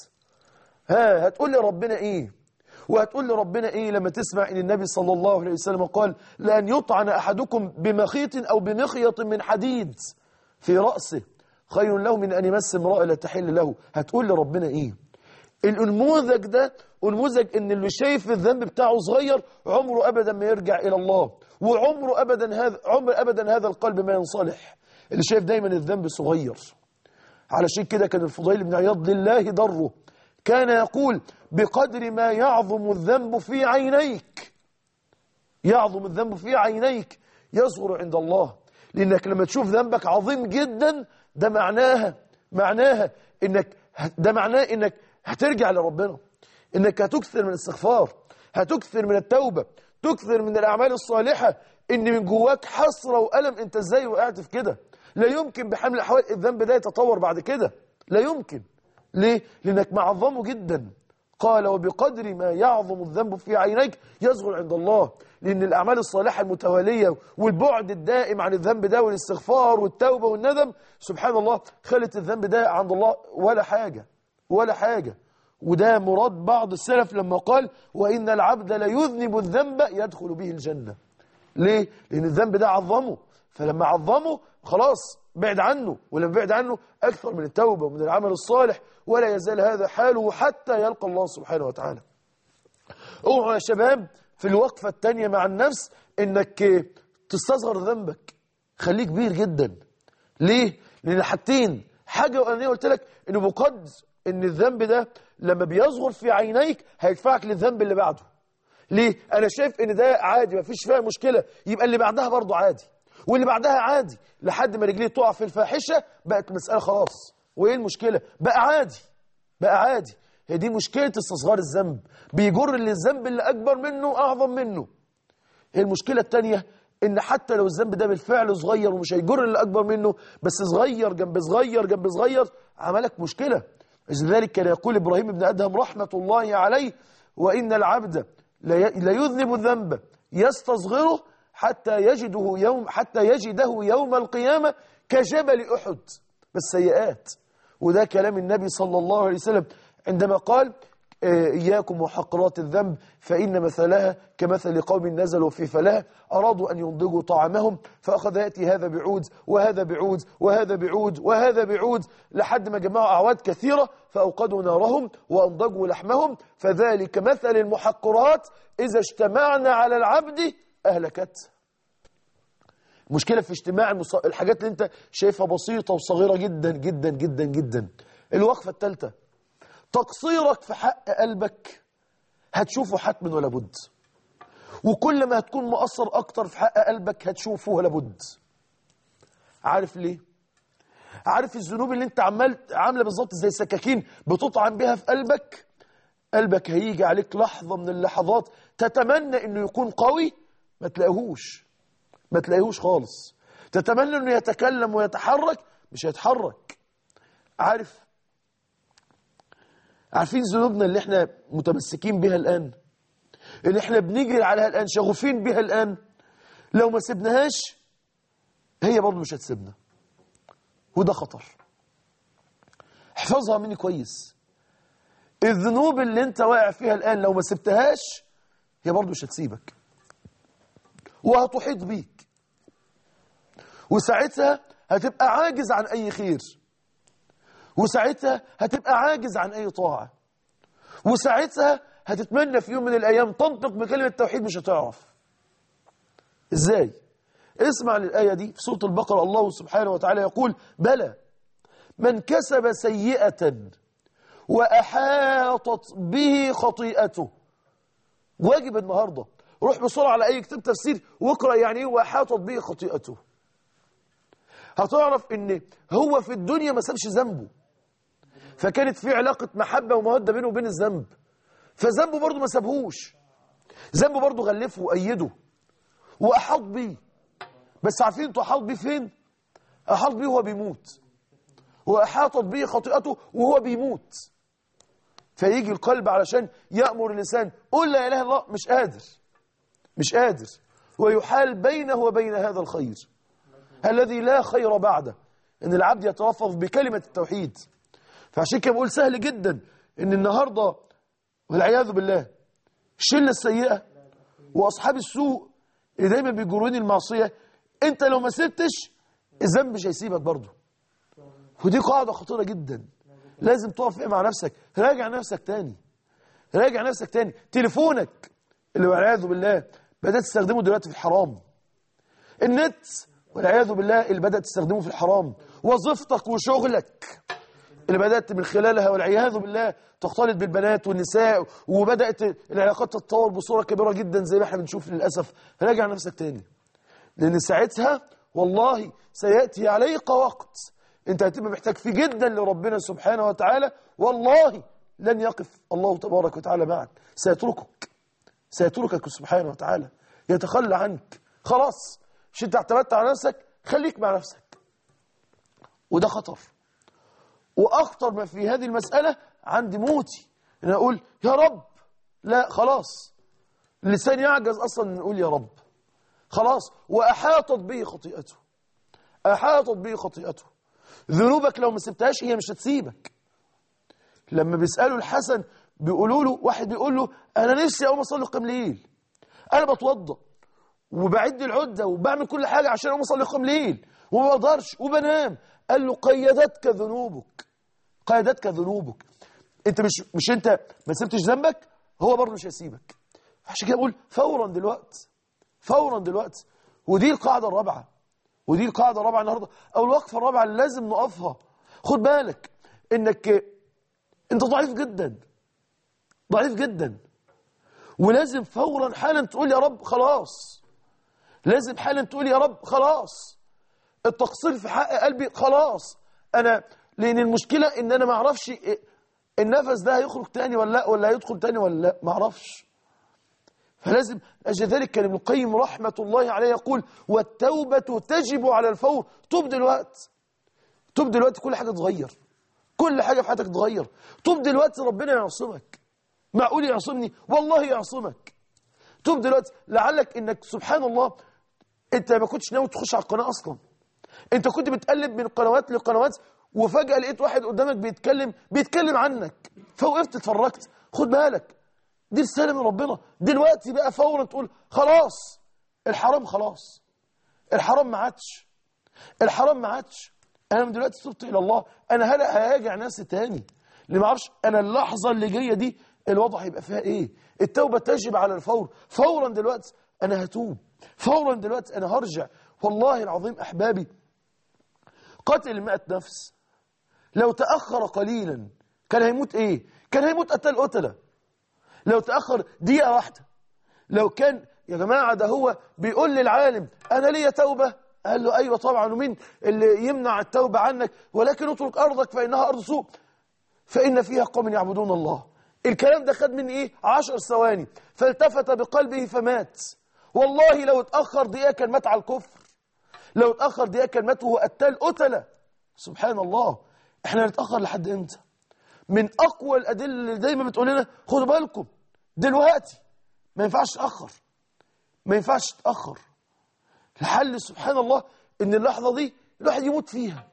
ها هتقول لي ربنا إيه وهتقول لي ربنا إيه لما تسمع أن النبي صلى الله عليه وسلم قال لأن يطعن أحدكم بمخيط أو بمخيط من حديد في رأسه خير له من أن يمس امرأة لا تحل له هتقول لي ربنا إيه النموذج ده ونموذج ان اللي شايف الذنب بتاعه صغير عمره ابدا ما يرجع الى الله وعمره ابدا هذا عمر ابدا هذا القلب ما ينصلح اللي شايف دايما الذنب صغير علشان كده كان الفضيل بن عياض لله ضره كان يقول بقدر ما يعظم الذنب في عينيك يعظم الذنب في عينيك يصغر عند الله لانك لما تشوف ذنبك عظيم جدا ده معناها معناها انك ده معناه انك هترجع لربنا انك هتكثر من الاستغفار هتكثر من التوبة تكثر من الاعمال الصالحة ان من جواك حسرة وألم انت ازاي وقعت في كده لا يمكن بحمل الاحوال الذنب ده يتطور بعد كده لا يمكن ليه لانك معظمه جدا قال وبقدر ما يعظم الذنب في عينيك يصغر عند الله لأن الأعمال الصالحة المتوالية والبعد الدائم عن الذنب ده والاستغفار والتوبة والندم سبحان الله خلت الذنب ده عند الله ولا حاجة ولا حاجة وده مراد بعض السلف لما قال وإن العبد لا يذنب الذنب يدخل به الجنة ليه؟ لأن الذنب ده عظمه فلما عظمه خلاص بعد عنه ولما بعد عنه أكثر من التوبة ومن العمل الصالح ولا يزال هذا حاله حتى يلقى الله سبحانه وتعالى اوعوا يا شباب في الوقفة التانية مع النفس انك تستصغر ذنبك خليه كبير جدا ليه؟ لان حاجتين حاجة وأنا قلت لك انه بقدر ان الذنب ده لما بيصغر في عينيك هيدفعك للذنب اللي بعده ليه؟ انا شايف ان ده عادي مفيش فيها مشكلة يبقى اللي بعدها برضه عادي واللي بعدها عادي لحد ما رجليه تقع في الفاحشة بقت مسألة خلاص وايه المشكلة؟ بقى عادي بقى عادي هي دي مشكلة استصغار الذنب بيجر اللي الذنب اللي أكبر منه أعظم منه هي المشكلة التانية إن حتى لو الذنب ده بالفعل صغير ومش هيجر اللي أكبر منه بس صغير جنب صغير جنب صغير عملك مشكلة لذلك كان يقول إبراهيم بن أدهم رحمة الله عليه وإن العبد لا يذنب الذنب يستصغره حتى يجده يوم حتى يجده يوم القيامة كجبل أحد بس سيئات وده كلام النبي صلى الله عليه وسلم عندما قال إياكم وحقرات الذنب فإن مثلها كمثل قوم نزلوا في فلاة أرادوا أن ينضجوا طعامهم فأخذ يأتي هذا بعود وهذا بعود وهذا بعود وهذا بعود لحد ما جمعوا أعواد كثيرة فأوقدوا نارهم وأنضجوا لحمهم فذلك مثل المحقرات إذا اجتمعنا على العبد أهلكت المشكلة في اجتماع المص... الحاجات اللي انت شايفها بسيطة وصغيرة جدا جدا جدا جدا الوقفة الثالثة تقصيرك في حق قلبك هتشوفه حتما ولا بد وكل ما هتكون مقصر اكتر في حق قلبك هتشوفه ولا بد عارف ليه عارف الذنوب اللي انت عمال عامله بالظبط زي سكاكين بتطعن بيها في قلبك قلبك هيجي عليك لحظه من اللحظات تتمنى انه يكون قوي ما تلاقيهوش ما تلاقيهوش خالص تتمنى انه يتكلم ويتحرك مش هيتحرك عارف عارفين ذنوبنا اللي احنا متمسكين بها الآن اللي احنا بنجري عليها الآن شغوفين بها الآن لو ما سبناهاش هي برضه مش هتسيبنا وده خطر احفظها مني كويس الذنوب اللي انت واقع فيها الآن لو ما سبتهاش هي برضه مش هتسيبك وهتحيط بيك وساعتها هتبقى عاجز عن أي خير وساعتها هتبقى عاجز عن أي طاعة وساعتها هتتمنى في يوم من الأيام تنطق بكلمة التوحيد مش هتعرف إزاي؟ اسمع للآية دي في سورة البقرة الله سبحانه وتعالى يقول بلى من كسب سيئة وأحاطت به خطيئته واجب النهاردة روح بسرعة على أي كتاب تفسير واقرأ يعني إيه وأحاطت به خطيئته هتعرف ان هو في الدنيا ما سابش ذنبه فكانت في علاقة محبة ومودة بينه وبين الذنب فذنبه برضه ما سابهوش ذنبه برضه غلفه وأيده وأحاط بيه بس عارفين انتوا أحاط بيه فين؟ أحاط بيه وهو بيموت وأحاطت به خطيئته وهو بيموت فيجي القلب علشان يأمر اللسان قل لا إله إلا الله مش قادر مش قادر ويحال بينه وبين هذا الخير الذي لا خير بعده ان العبد يتلفظ بكلمة التوحيد فعشان كده بقول سهل جدا ان النهاردة والعياذ بالله الشلة السيئة واصحاب السوء اللي دايما بيجرون المعصية انت لو ما سبتش الذنب مش هيسيبك برضه ودي قاعدة خطيرة جدا لازم تقف مع نفسك راجع نفسك تاني راجع نفسك تاني تليفونك اللي والعياذ بالله بدأت تستخدمه دلوقتي في الحرام النت والعياذ بالله اللي بدأت تستخدمه في الحرام وظيفتك وشغلك اللي بدأت من خلالها والعياذ بالله تختلط بالبنات والنساء وبدأت العلاقات تتطور بصورة كبيرة جدا زي ما احنا بنشوف للأسف راجع نفسك تاني لأن ساعتها والله سيأتي عليك وقت انت هتبقى محتاج فيه جدا لربنا سبحانه وتعالى والله لن يقف الله تبارك وتعالى معك سيتركك سيتركك سبحانه وتعالى يتخلى عنك خلاص مش انت اعتمدت على نفسك خليك مع نفسك وده خطر واخطر ما في هذه المسألة عند موتي ان اقول يا رب لا خلاص اللسان يعجز اصلا ان نقول يا رب خلاص واحاطت به خطيئته احاطت به خطيئته ذنوبك لو ما سبتهاش هي مش هتسيبك لما بيسالوا الحسن بيقولوا له واحد بيقول له انا نفسي اقوم اصلي قيام ليل انا بتوضى وبعد العدة وبعمل كل حاجة عشان أقوم أصلي قيام ليل وما بقدرش وبنام قال له قيدتك ذنوبك قيدتك ذنوبك انت مش مش انت ما سبتش ذنبك هو برضه مش هيسيبك عشان كده بقول فورا دلوقتي فورا دلوقتي ودي القاعدة الرابعة ودي القاعدة الرابعة النهاردة أو الوقفة الرابعة اللي لازم نقفها خد بالك إنك أنت ضعيف جدا ضعيف جدا ولازم فورا حالا تقول يا رب خلاص لازم حالا تقول يا رب خلاص التقصير في حق قلبي خلاص أنا لأن المشكلة إن أنا ما أعرفش النفس ده هيخرج تاني ولا لا ولا هيدخل تاني ولا لا ما أعرفش فلازم أجل ذلك كان ابن القيم رحمة الله عليه يقول والتوبة تجب على الفور توب دلوقتي توب دلوقتي كل حاجة تغير كل حاجة في حياتك تغير توب دلوقتي ربنا يعصمك معقول يعصمني والله يعصمك توب دلوقتي لعلك انك سبحان الله انت ما كنتش ناوي تخش على القناة اصلا انت كنت بتقلب من قنوات لقنوات وفجأة لقيت واحد قدامك بيتكلم بيتكلم عنك فوقفت اتفرجت خد بالك دي رسالة من ربنا دلوقتي بقى فورا تقول خلاص الحرام خلاص الحرام ما عادش الحرام ما عادش انا من دلوقتي تبت الى الله انا هلا هراجع نفسي تاني اللي ما اعرفش انا اللحظه اللي جايه دي الوضع هيبقى فيها ايه التوبه تجب على الفور فورا دلوقتي انا هتوب فورا دلوقتي انا هرجع والله العظيم احبابي قتل 100 نفس لو تاخر قليلا كان هيموت ايه كان هيموت قتل قتله لو تاخر دقيقه واحده لو كان يا جماعه ده هو بيقول للعالم انا ليا توبه قال له أيوة طبعا ومين اللي يمنع التوبة عنك ولكن اترك أرضك فإنها أرض سوء فإن فيها قوم يعبدون الله الكلام ده خد مني إيه عشر ثواني فالتفت بقلبه فمات والله لو اتأخر دقيقة كان مات على الكفر لو اتأخر دقيقة كان مات وهو قتال قتلة سبحان الله احنا نتأخر لحد امتى من أقوى الأدلة اللي دايما بتقول لنا خدوا بالكم دلوقتي ما ينفعش تأخر ما ينفعش تأخر الحل سبحان الله ان اللحظة دي الواحد يموت فيها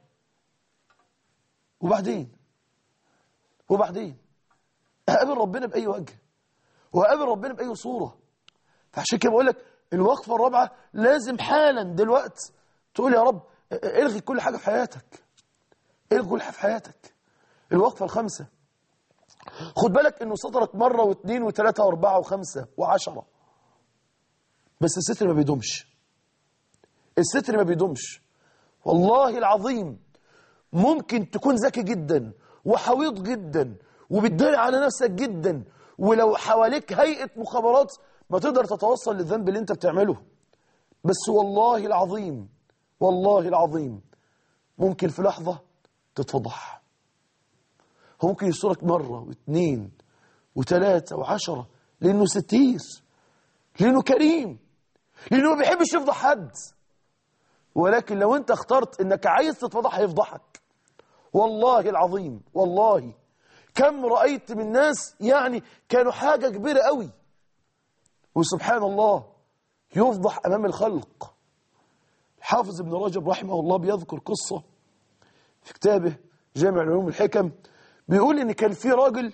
وبعدين وبعدين هقابل ربنا بأي وجه وهقابل ربنا بأي صورة فعشان كده بقول لك الوقفة الرابعة لازم حالا دلوقتي تقول يا رب الغي كل حاجة في حياتك الغي كل حاجة في حياتك الوقفة الخامسة خد بالك انه سترك مرة واثنين وثلاثة واربعة وخمسة وعشرة بس الستر ما بيدومش الستر ما بيدومش والله العظيم ممكن تكون ذكي جدا وحويط جدا وبتداري على نفسك جدا ولو حواليك هيئة مخابرات ما تقدر تتوصل للذنب اللي انت بتعمله بس والله العظيم والله العظيم ممكن في لحظة تتفضح هو ممكن يصورك مرة واثنين وثلاثة وعشرة لأنه ستير لأنه كريم لأنه ما بيحبش يفضح حد ولكن لو انت اخترت انك عايز تتفضح هيفضحك والله العظيم والله كم رأيت من ناس يعني كانوا حاجة كبيرة قوي وسبحان الله يفضح أمام الخلق الحافظ ابن رجب رحمه الله بيذكر قصة في كتابه جامع العلوم الحكم بيقول ان كان في راجل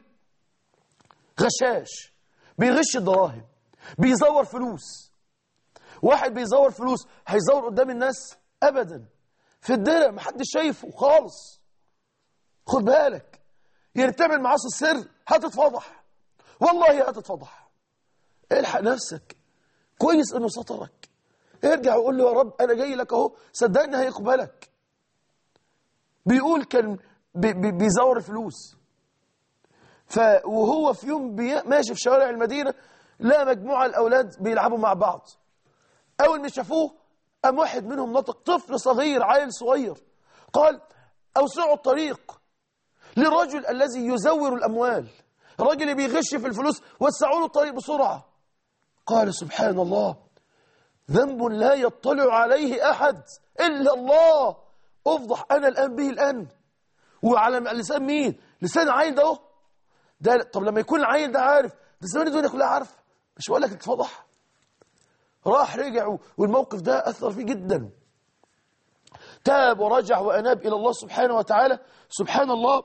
غشاش بيغش الدراهم بيزور فلوس واحد بيزور فلوس هيزور قدام الناس ابدا في الدرع محدش شايفه خالص خد بالك يعني تعمل معاصي السر هتتفضح والله هتتفضح الحق نفسك كويس انه سترك ارجع وقول له يا رب انا جاي لك اهو صدقني هيقبلك بيقول كان بي بي بيزور الفلوس ف وهو في يوم بي ماشي في شوارع المدينه لقى مجموعه الاولاد بيلعبوا مع بعض اول ما شافوه قام واحد منهم نطق طفل صغير عيل صغير قال اوسعوا الطريق للرجل الذي يزور الاموال الراجل اللي بيغش في الفلوس وسعوا له الطريق بسرعه قال سبحان الله ذنب لا يطلع عليه احد الا الله افضح انا الان به الان وعلى لسان مين لسان عيل ده اهو ده طب لما يكون العيل ده عارف ده زمان الدنيا كلها عارفه مش بقول لك اتفضح راح رجع والموقف ده اثر فيه جدا تاب ورجع واناب الى الله سبحانه وتعالى سبحان الله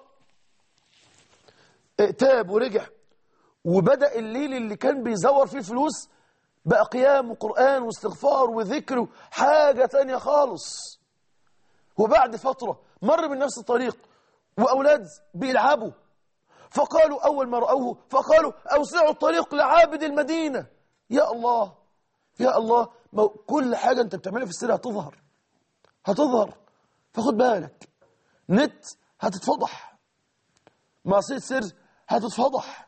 تاب ورجع وبدا الليل اللي كان بيزور فيه فلوس بقى قيام وقرآن واستغفار وذكر حاجة تانية خالص وبعد فترة مر من نفس الطريق وأولاد بيلعبوا فقالوا أول ما رأوه فقالوا أوسعوا الطريق لعابد المدينة يا الله يا الله ما كل حاجة أنت بتعملها في السر هتظهر هتظهر فخد بالك نت هتتفضح معصية سر هتتفضح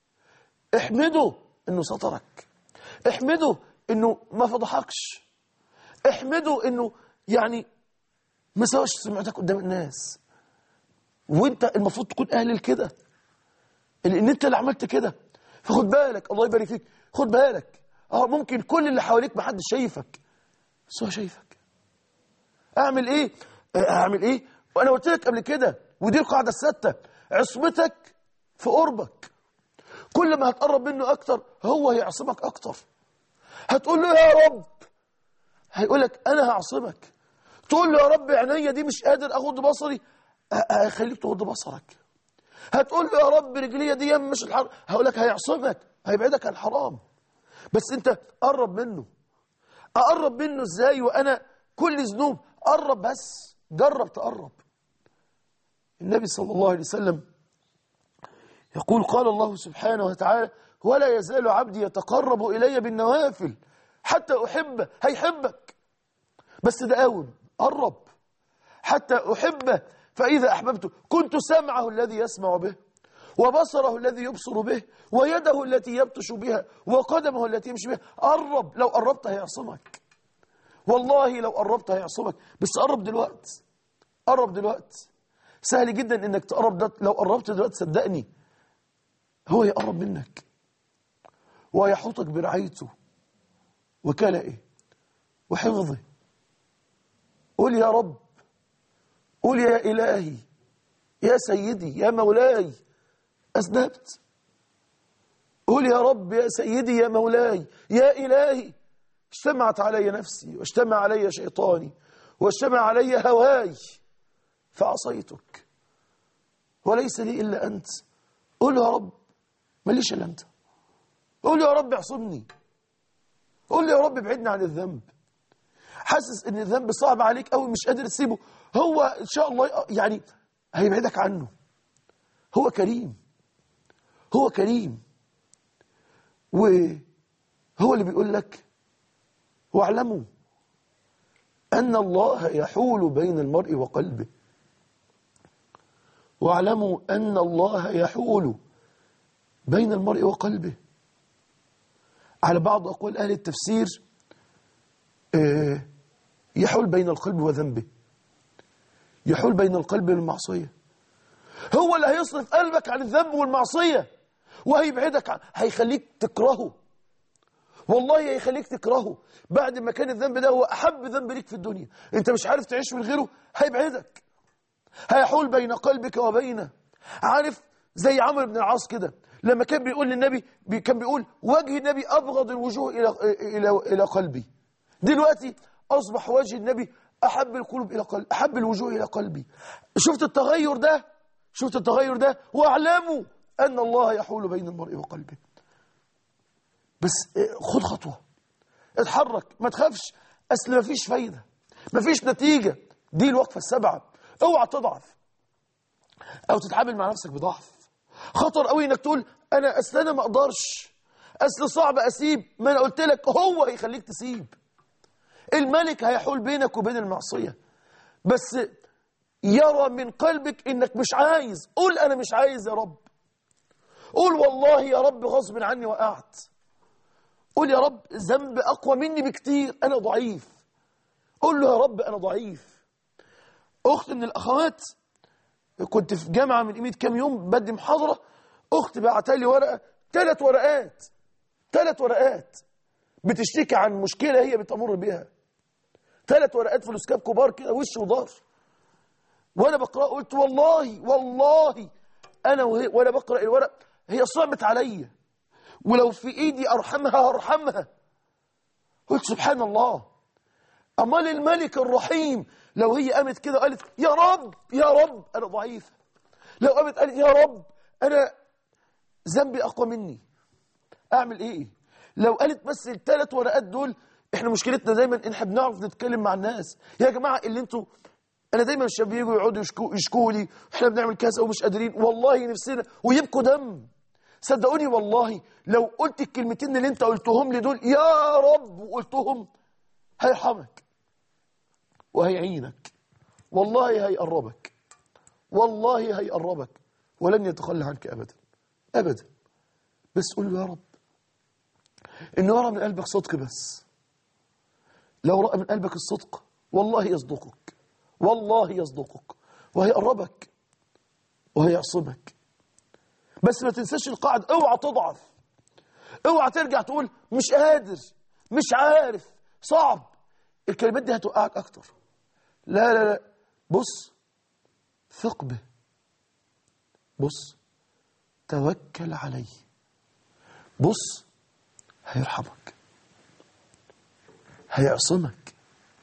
احمده انه سترك احمده انه ما فضحكش احمده انه يعني ما سواش سمعتك قدام الناس وانت المفروض تكون اهل لكده لان انت اللي عملت كده فخد بالك الله يبارك فيك خد بالك اه ممكن كل اللي حواليك ما حدش شايفك بس هو شايفك اعمل ايه آه، اعمل ايه وانا قلت لك قبل كده ودي القاعده السادسه عصمتك في قربك كل ما هتقرب منه اكتر هو هيعصمك اكتر هتقول له يا رب هيقول لك انا هعصمك تقول له يا رب عينيا دي مش قادر اغض بصري ه- هيخليك تغض بصرك هتقول له يا رب رجليا دي مش الحرام هقول لك هيعصمك هيبعدك عن الحرام بس انت قرب منه اقرب منه ازاي وانا كل ذنوب قرب بس جرب تقرب النبي صلى الله عليه وسلم يقول قال الله سبحانه وتعالى ولا يزال عبدي يتقرب إلي بالنوافل حتى أحبه هيحبك بس ده قاوم قرب حتى أحبه فإذا أحببته كنت سمعه الذي يسمع به وبصره الذي يبصر به ويده التي يبطش بها وقدمه التي يمشي بها قرب لو قربت هيعصمك والله لو قربت هيعصمك بس قرب دلوقتي قرب دلوقتي سهل جدا انك تقرب ده لو قربت دلوقتي صدقني هو يقرب منك ويحوطك برعايته وكلئه وحفظه قول يا رب قول يا إلهي يا سيدي يا مولاي أذنبت قول يا رب يا سيدي يا مولاي يا إلهي اجتمعت علي نفسي واجتمع علي شيطاني واجتمع علي هواي فعصيتك وليس لي إلا أنت قول يا رب ماليش إلا أنت قول يا رب اعصمني قول يا رب ابعدني عن الذنب حاسس ان الذنب صعب عليك قوي مش قادر تسيبه هو ان شاء الله يعني هيبعدك عنه هو كريم هو كريم وهو اللي بيقول لك واعلموا أن الله يحول بين المرء وقلبه واعلموا أن الله يحول بين المرء وقلبه على بعض أقوال أهل التفسير آه، يحول بين القلب وذنبه يحول بين القلب والمعصية هو اللي هيصرف قلبك عن الذنب والمعصية وهيبعدك عن هيخليك تكرهه والله هيخليك تكرهه بعد ما كان الذنب ده هو أحب ذنب ليك في الدنيا انت مش عارف تعيش من غيره هيبعدك هيحول بين قلبك وبينه عارف زي عمرو بن العاص كده لما كان بيقول للنبي بي كان بيقول وجه النبي أبغض الوجوه إلى, إلى, إلى قلبي دلوقتي أصبح وجه النبي أحب القلوب إلى قلبي أحب الوجوه إلى قلبي شفت التغير ده شفت التغير ده واعلموا أن الله يحول بين المرء وقلبه بس اه، خد خطوة اتحرك ما تخافش أصل ما فيش فايدة ما فيش نتيجة دي الوقفة السبعة اوعى تضعف أو تتعامل مع نفسك بضعف خطر قوي انك تقول انا اصل انا ما اقدرش اصل صعب اسيب ما انا قلت لك هو هيخليك تسيب الملك هيحول بينك وبين المعصية بس يرى من قلبك انك مش عايز قول انا مش عايز يا رب قول والله يا رب غصب عني وقعت قول يا رب ذنب اقوى مني بكتير انا ضعيف قول له يا رب انا ضعيف اخت من الاخوات كنت في جامعة من قيمة كام يوم بدي محاضرة أخت بعتها لي ورقة ثلاث ورقات ثلاث ورقات بتشتكي عن مشكلة هي بتمر بيها ثلاث ورقات فلوسكاب كبار كده وش وضهر وأنا بقرأ قلت والله والله أنا وهي وأنا بقرأ الورق هي صعبت عليا ولو في إيدي أرحمها أرحمها قلت سبحان الله أمال الملك الرحيم لو هي قامت كده قالت يا رب يا رب أنا ضعيفة لو قامت قالت يا رب أنا ذنبي أقوى مني أعمل إيه لو قالت بس الثلاث ورقات دول احنا مشكلتنا دايما ان احنا بنعرف نتكلم مع الناس يا جماعه اللي انتوا انا دايما الشباب بيجوا يقعدوا يشكوا يشكوا لي احنا بنعمل كذا ومش قادرين والله نفسنا ويبكوا دم صدقوني والله لو قلت الكلمتين اللي انت قلتهم لي دول يا رب وقلتهم هيرحمك وهيعينك والله هيقربك والله هيقربك ولن يتخلى عنك ابدا ابدا بس قول له يا رب انه يرى من قلبك صدق بس لو رأى من قلبك الصدق والله يصدقك والله يصدقك وهيقربك وهيعصبك بس ما تنساش القاعدة اوعى تضعف اوعى ترجع تقول مش قادر مش عارف صعب الكلمات دي هتوقعك اكتر لا لا لا بص ثق به بص توكل عليه بص هيرحمك هيعصمك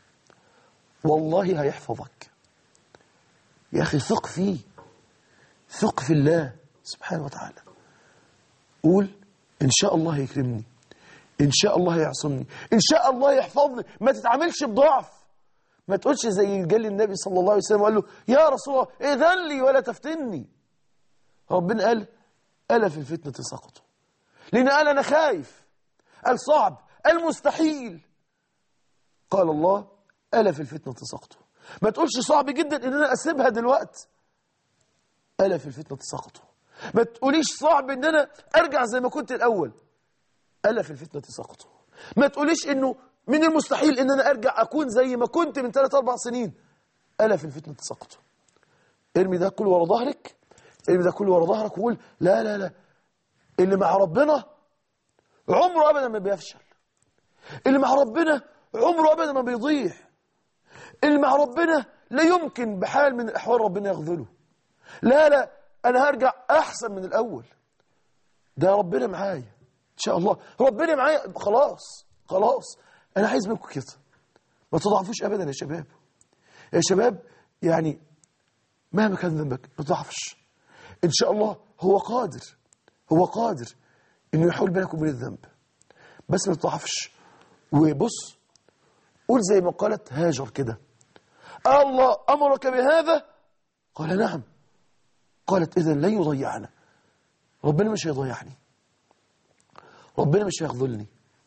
والله هيحفظك يا أخي ثق فيه ثق في الله سبحانه وتعالى قول إن شاء الله يكرمني إن شاء الله يعصمني إن شاء الله يحفظني ما تتعاملش بضعف ما تقولش زي قال النبي صلى الله عليه وسلم وقال له يا رسول الله إذن لي ولا تفتني ربنا قال ألا في الفتنة سقطوا لأن قال أنا خايف قال صعب قال مستحيل قال الله ألا في الفتنة سقطوا ما تقولش صعب جدا إن أنا أسيبها دلوقتي ألا في الفتنة سقطوا ما تقوليش صعب إن أنا أرجع زي ما كنت الأول ألا في الفتنة سقطوا ما تقوليش إنه من المستحيل إن أنا أرجع أكون زي ما كنت من 3 أربع سنين ألا في الفتنة سقطوا ارمي ده كله ورا ظهرك ارمي ده كله ورا ظهرك وقول لا لا لا اللي مع ربنا عمره أبدا ما بيفشل اللي مع ربنا عمره أبدا ما بيضيع اللي مع ربنا لا يمكن بحال من الأحوال ربنا يخذله لا لا أنا هرجع أحسن من الأول ده ربنا معايا إن شاء الله ربنا معايا خلاص خلاص أنا عايز منكم كده ما تضعفوش أبدا يا شباب يا شباب يعني مهما كان ذنبك ما تضعفش إن شاء الله هو قادر هو قادر إنه يحول بينك وبين الذنب بس ما تضعفش وبص قول زي ما قالت هاجر كده الله أمرك بهذا قال نعم قالت إذا لن يضيعنا ربنا مش هيضيعني ربنا مش هيخذلني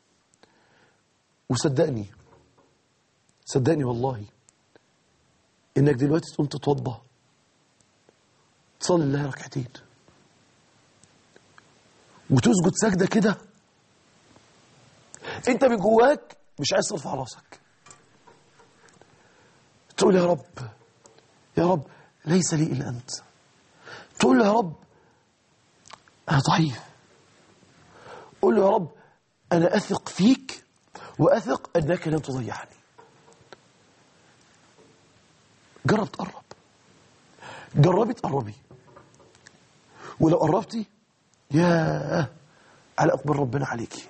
وصدقني صدقني والله إنك دلوقتي تقوم تتوضى تصلي الله ركعتين وتسجد سجدة كده انت من جواك مش عايز ترفع راسك تقول يا رب يا رب ليس لي إلا أنت تقول له يا رب أنا ضعيف قول له يا رب أنا أثق فيك وأثق أنك لن تضيعني جرب تقرب جربي تقربي ولو قربتي يا على أقبل ربنا عليكي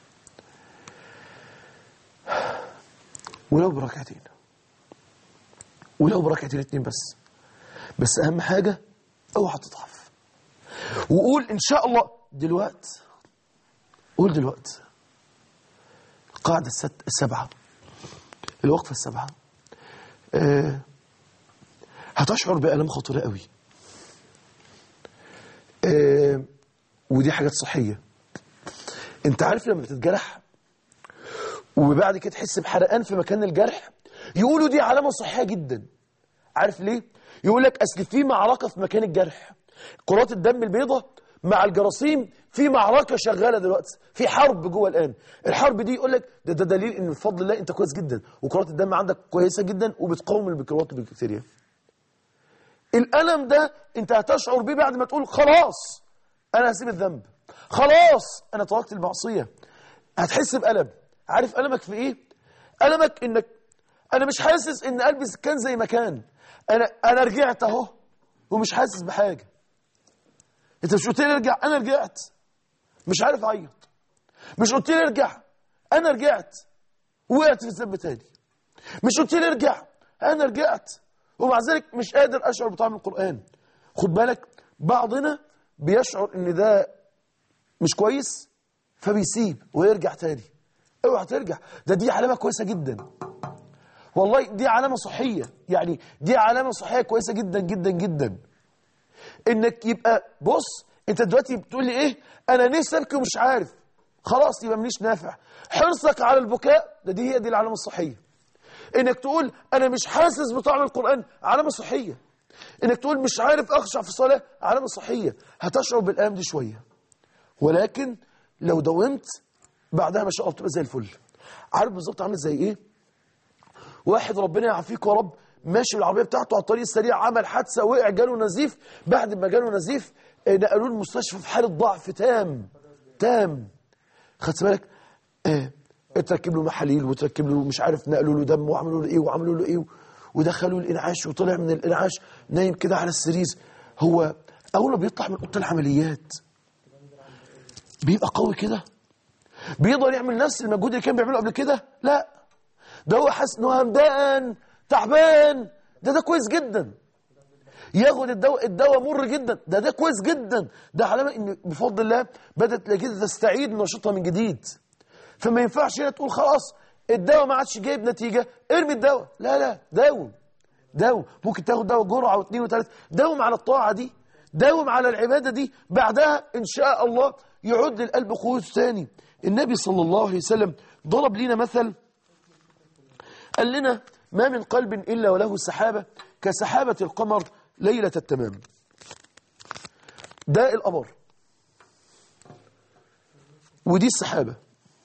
ولو بركعتين ولو بركعتين اتنين بس بس أهم حاجة اوعى تضعف وقول إن شاء الله دلوقت قول دلوقت القاعدة الست السبعة الوقفة السبعة آه هتشعر بألم خطيرة قوي آه ودي حاجات صحية انت عارف لما بتتجرح وبعد كده تحس بحرقان في مكان الجرح يقولوا دي علامة صحية جدا عارف ليه يقول لك اصل في معركة في مكان الجرح كرات الدم البيضاء مع الجراثيم في معركة شغالة دلوقتي في حرب جوه الآن الحرب دي يقول لك ده, ده دليل ان بفضل الله انت كويس جدا وكرات الدم عندك كويسة جدا وبتقاوم الميكروبات والبكتيريا الألم ده انت هتشعر بيه بعد ما تقول خلاص انا هسيب الذنب خلاص انا تركت المعصية هتحس بألم عارف ألمك في ايه ألمك انك انا مش حاسس ان قلبي كان زي ما كان انا انا رجعت اهو ومش حاسس بحاجة انت مش قلت لي ارجع انا رجعت مش عارف اعيط مش قلت لي ارجع انا رجعت وقعت في الذنب تاني مش قلت لي ارجع انا رجعت ومع ذلك مش قادر اشعر بطعم القران خد بالك بعضنا بيشعر ان ده مش كويس فبيسيب ويرجع تاني اوعى ترجع ده دي علامة كويسة جدا والله دي علامة صحية يعني دي علامة صحية كويسة جدا جدا جدا انك يبقى بص انت دلوقتي بتقول لي ايه انا نفسي ابكي ومش عارف خلاص يبقى ماليش نافع حرصك على البكاء ده دي هي دي العلامة الصحية انك تقول انا مش حاسس بطعم القرآن علامة صحية انك تقول مش عارف اخشع في الصلاة علامة صحية هتشعر بالالم دي شوية ولكن لو داومت بعدها ما شاء الله تبقى زي الفل عارف بالظبط عامل زي ايه واحد ربنا يعافيك يا رب ماشي بالعربيه بتاعته على الطريق السريع عمل حادثه وقع جاله نزيف بعد ما جاله نزيف آه، نقلوه المستشفى في حاله ضعف تام تام خدت بالك آه، اتركب له محاليل وتركب له مش عارف نقلوا له دم وعملوا له ايه وعملوا له ايه ودخلوا الانعاش وطلع من الانعاش نايم كده على السرير هو اول ما بيطلع من اوضه العمليات بيبقى قوي كده بيقدر يعمل نفس المجهود اللي كان بيعمله قبل كده لا ده هو حاسس انه همدان تعبان ده ده كويس جدا ياخد الدواء الدواء مر جدا ده ده كويس جدا ده علامه ان بفضل الله بدات الاجهزه تستعيد نشاطها من جديد فما ينفعش هنا تقول خلاص الدواء ما عادش جايب نتيجه ارمي الدواء لا لا داوم داوم ممكن تاخد دواء جرعه واثنين وثلاثه داوم على الطاعه دي داوم على العباده دي بعدها ان شاء الله يعود للقلب قوته ثاني النبي صلى الله عليه وسلم ضرب لنا مثل قال لنا ما من قلب إلا وله سحابة كسحابة القمر ليلة التمام ده القمر ودي السحابة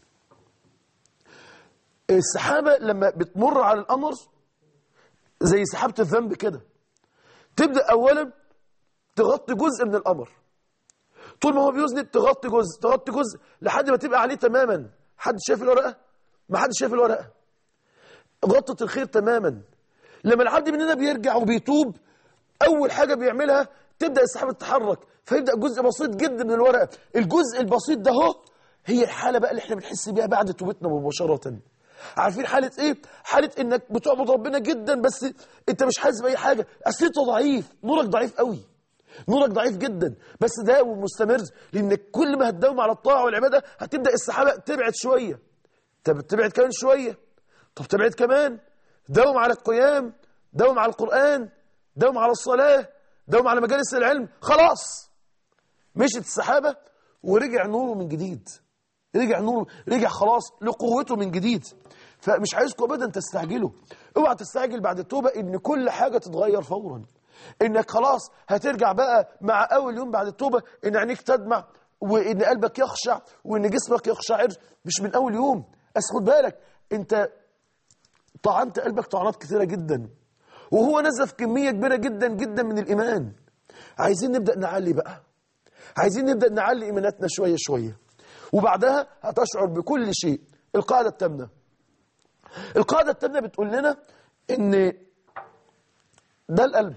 السحابة لما بتمر على القمر زي سحابة الذنب كده تبدأ أولا تغطي جزء من القمر طول ما هو بيذنب تغطي جزء تغطي جزء لحد ما تبقى عليه تماما حد شايف الورقة ما حد شايف الورقة غطت الخير تماما لما العبد مننا بيرجع وبيتوب اول حاجه بيعملها تبدا السحابه تتحرك فيبدا جزء بسيط جدا من الورقه الجزء البسيط ده هو هي الحاله بقى اللي احنا بنحس بيها بعد توبتنا مباشره عارفين حاله ايه حاله انك بتعبد ربنا جدا بس انت مش حاسس باي حاجه اصل انت ضعيف نورك ضعيف قوي نورك ضعيف جدا بس داوم مستمر لانك كل ما هتداوم على الطاعه والعباده هتبدا السحابه تبعد شويه طب تبعد كمان شويه طب تبعد كمان داوم على القيام داوم على القرآن داوم على الصلاة داوم على مجالس العلم خلاص مشت السحابة ورجع نوره من جديد رجع نوره رجع خلاص لقوته من جديد فمش عايزكم ابدا تستعجلوا اوعى تستعجل بعد التوبة ان كل حاجة تتغير فورا انك خلاص هترجع بقى مع اول يوم بعد التوبة ان عينيك تدمع وان قلبك يخشع وان جسمك يخشعر مش من اول يوم بس خد بالك انت طعنت قلبك طعنات كثيرة جدا وهو نزف كمية كبيرة جدا جدا من الإيمان عايزين نبدأ نعلي بقى عايزين نبدأ نعلي إيماناتنا شوية شوية وبعدها هتشعر بكل شيء القاعدة التامنة القاعدة التامنة بتقول لنا إن ده القلب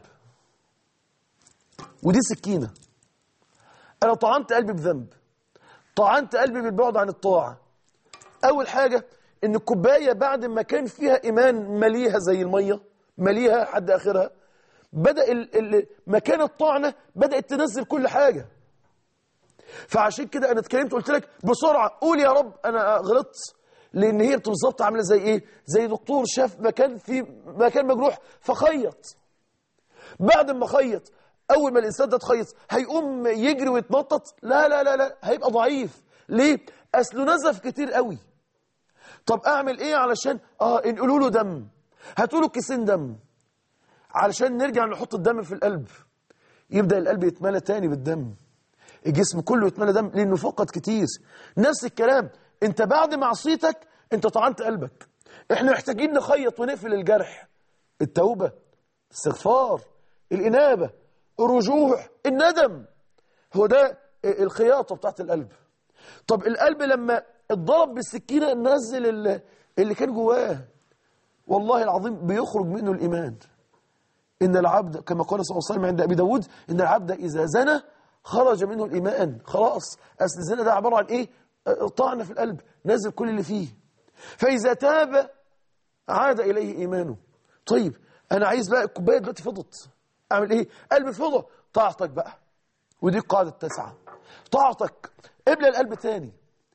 ودي سكينة أنا طعنت قلبي بذنب طعنت قلبي بالبعد عن الطاعة أول حاجة ان الكوبايه بعد ما كان فيها ايمان مليها زي الميه مليها حد اخرها بدا ال ال مكان الطعنه بدات تنزل كل حاجه فعشان كده انا اتكلمت قلت لك بسرعه قول يا رب انا غلطت لان هي بالظبط عامله زي ايه زي دكتور شاف مكان في مكان مجروح فخيط بعد ما خيط اول ما الانسان ده اتخيط هيقوم يجري ويتنطط لا لا لا لا هيبقى ضعيف ليه اصله نزف كتير قوي طب اعمل ايه علشان اه انقلوا له دم هاتوا له كيسين دم علشان نرجع نحط الدم في القلب يبدا القلب يتملى تاني بالدم الجسم كله يتملى دم لانه فقد كتير نفس الكلام انت بعد معصيتك انت طعنت قلبك احنا محتاجين نخيط ونقفل الجرح التوبه الاستغفار الانابه الرجوع الندم هو ده الخياطه بتاعت القلب طب القلب لما اتضرب بالسكينة نزل اللي, اللي كان جواه والله العظيم بيخرج منه الإيمان إن العبد كما قال صلى الله عليه وسلم عند أبي داود إن العبد إذا زنى خرج منه الإيمان خلاص أصل الزنا ده عبارة عن إيه طعنة في القلب نزل كل اللي فيه فإذا تاب عاد إليه إيمانه طيب أنا عايز بقى الكوباية دلوقتي فضت أعمل إيه قلبي فضى طاعتك بقى ودي القاعدة التاسعة طاعتك قبل القلب تاني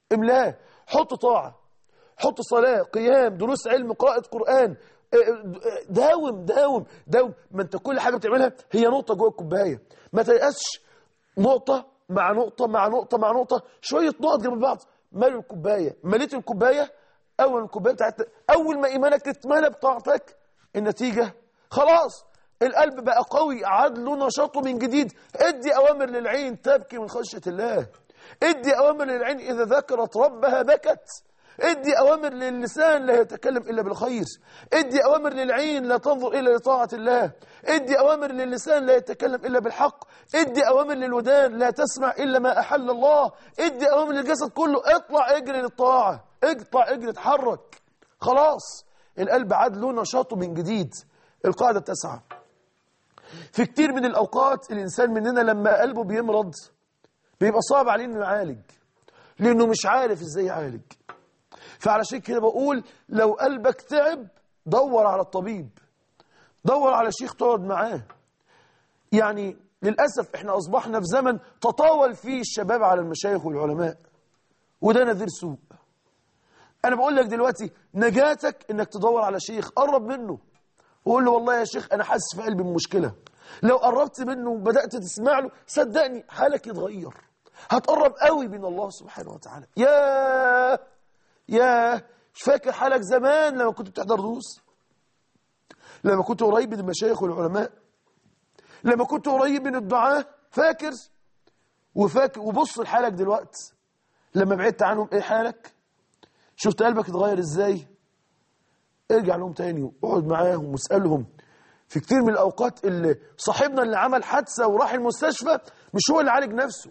املاه حط طاعة حط صلاة قيام دروس علم قراءة قرآن داوم داوم داوم ما انت كل حاجة بتعملها هي نقطة جوه الكوباية ما تيأسش نقطة مع نقطة مع نقطة مع نقطة شوية نقط جنب بعض ملوا الكوباية مليت الكوباية أول الكوباية بتاعت أول ما إيمانك تتملى بطاعتك النتيجة خلاص القلب بقى قوي عاد له نشاطه من جديد ادي أوامر للعين تبكي من خشية الله ادي أوامر للعين إذا ذكرت ربها بكت ادي أوامر للسان لا يتكلم إلا بالخير ادي أوامر للعين لا تنظر إلا لطاعة الله ادي أوامر للسان لا يتكلم إلا بالحق ادي أوامر للودان لا تسمع إلا ما أحل الله ادي أوامر للجسد كله اطلع اجري للطاعة اقطع اجري اتحرك خلاص القلب عاد له نشاطه من جديد القاعدة التاسعة في كتير من الأوقات الإنسان مننا لما قلبه بيمرض بيبقى صعب عليه إنه يعالج لأنه مش عارف إزاي يعالج فعلشان كده بقول لو قلبك تعب دور على الطبيب دور على شيخ تقعد معاه يعني للأسف احنا أصبحنا في زمن تطاول فيه الشباب على المشايخ والعلماء وده نذير سوء أنا بقول لك دلوقتي نجاتك إنك تدور على شيخ قرب منه وقول له والله يا شيخ أنا حاسس في قلبي بمشكلة لو قربت منه وبدأت تسمع له صدقني حالك يتغير هتقرب قوي من الله سبحانه وتعالى يا يا مش فاكر حالك زمان لما كنت بتحضر دروس لما كنت قريب من المشايخ والعلماء لما كنت قريب من الدعاة فاكر وفاكر وبص لحالك دلوقتي لما بعدت عنهم ايه حالك شفت قلبك اتغير ازاي ارجع لهم تاني واقعد معاهم واسالهم في كتير من الاوقات اللي صاحبنا اللي عمل حادثه وراح المستشفى مش هو اللي عالج نفسه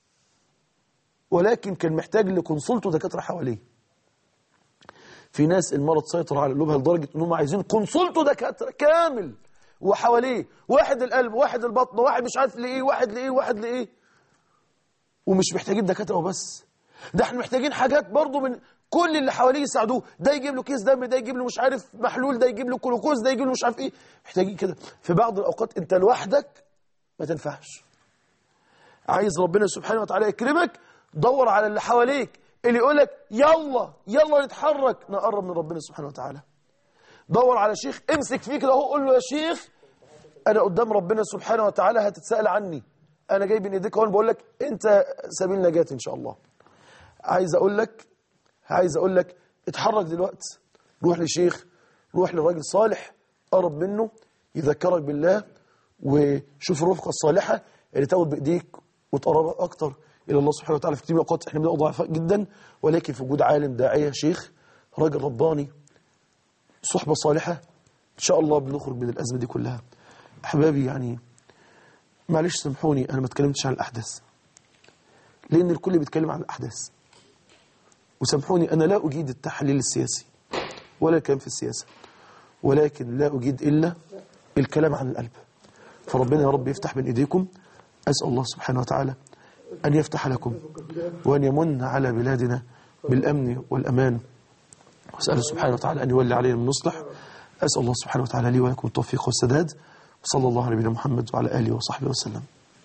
ولكن كان محتاج لكونسلت ودكاتره حواليه في ناس المرض سيطر على قلوبها لدرجه انهم عايزين كونسلت دكاتره كامل وحواليه واحد القلب واحد البطن واحد مش عارف لايه واحد لايه واحد لايه ومش محتاجين دكاتره وبس ده احنا محتاجين حاجات برضو من كل اللي حواليه يساعدوه ده يجيب له كيس دم ده يجيب له مش عارف محلول ده يجيب له جلوكوز ده يجيب له مش عارف ايه محتاجين كده في بعض الاوقات انت لوحدك ما تنفعش عايز ربنا سبحانه وتعالى يكرمك دور على اللي حواليك اللي يقول لك يلا يلا نتحرك نقرب من ربنا سبحانه وتعالى دور على شيخ امسك فيه كده اهو قول له يا شيخ انا قدام ربنا سبحانه وتعالى هتتسأل عني انا جاي بين ايديك اهو بقول لك انت سبيل نجاة ان شاء الله عايز اقول لك عايز اقول لك اتحرك دلوقتي روح لشيخ روح لراجل صالح قرب منه يذكرك بالله وشوف الرفقه الصالحه اللي تاخد بايديك وتقرب اكتر الى الله سبحانه وتعالى في كتير من الاوقات احنا بنبقى ضعفاء جدا ولكن في وجود عالم داعيه شيخ راجل رباني صحبه صالحه ان شاء الله بنخرج من الازمه دي كلها احبابي يعني معلش سامحوني انا ما اتكلمتش عن الاحداث لان الكل بيتكلم عن الاحداث وسامحوني انا لا اجيد التحليل السياسي ولا الكلام في السياسه ولكن لا اجيد الا الكلام عن القلب فربنا يا رب يفتح بين ايديكم اسال الله سبحانه وتعالى ان يفتح لكم وان يمن على بلادنا بالامن والامان واساله سبحانه وتعالى ان يولي علينا من نصلح اسال الله سبحانه وتعالى لي ولكم التوفيق والسداد وصلى الله على نبينا محمد وعلى اله وصحبه وسلم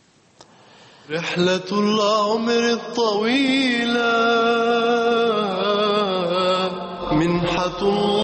رحلة العمر الطويلة منحة الله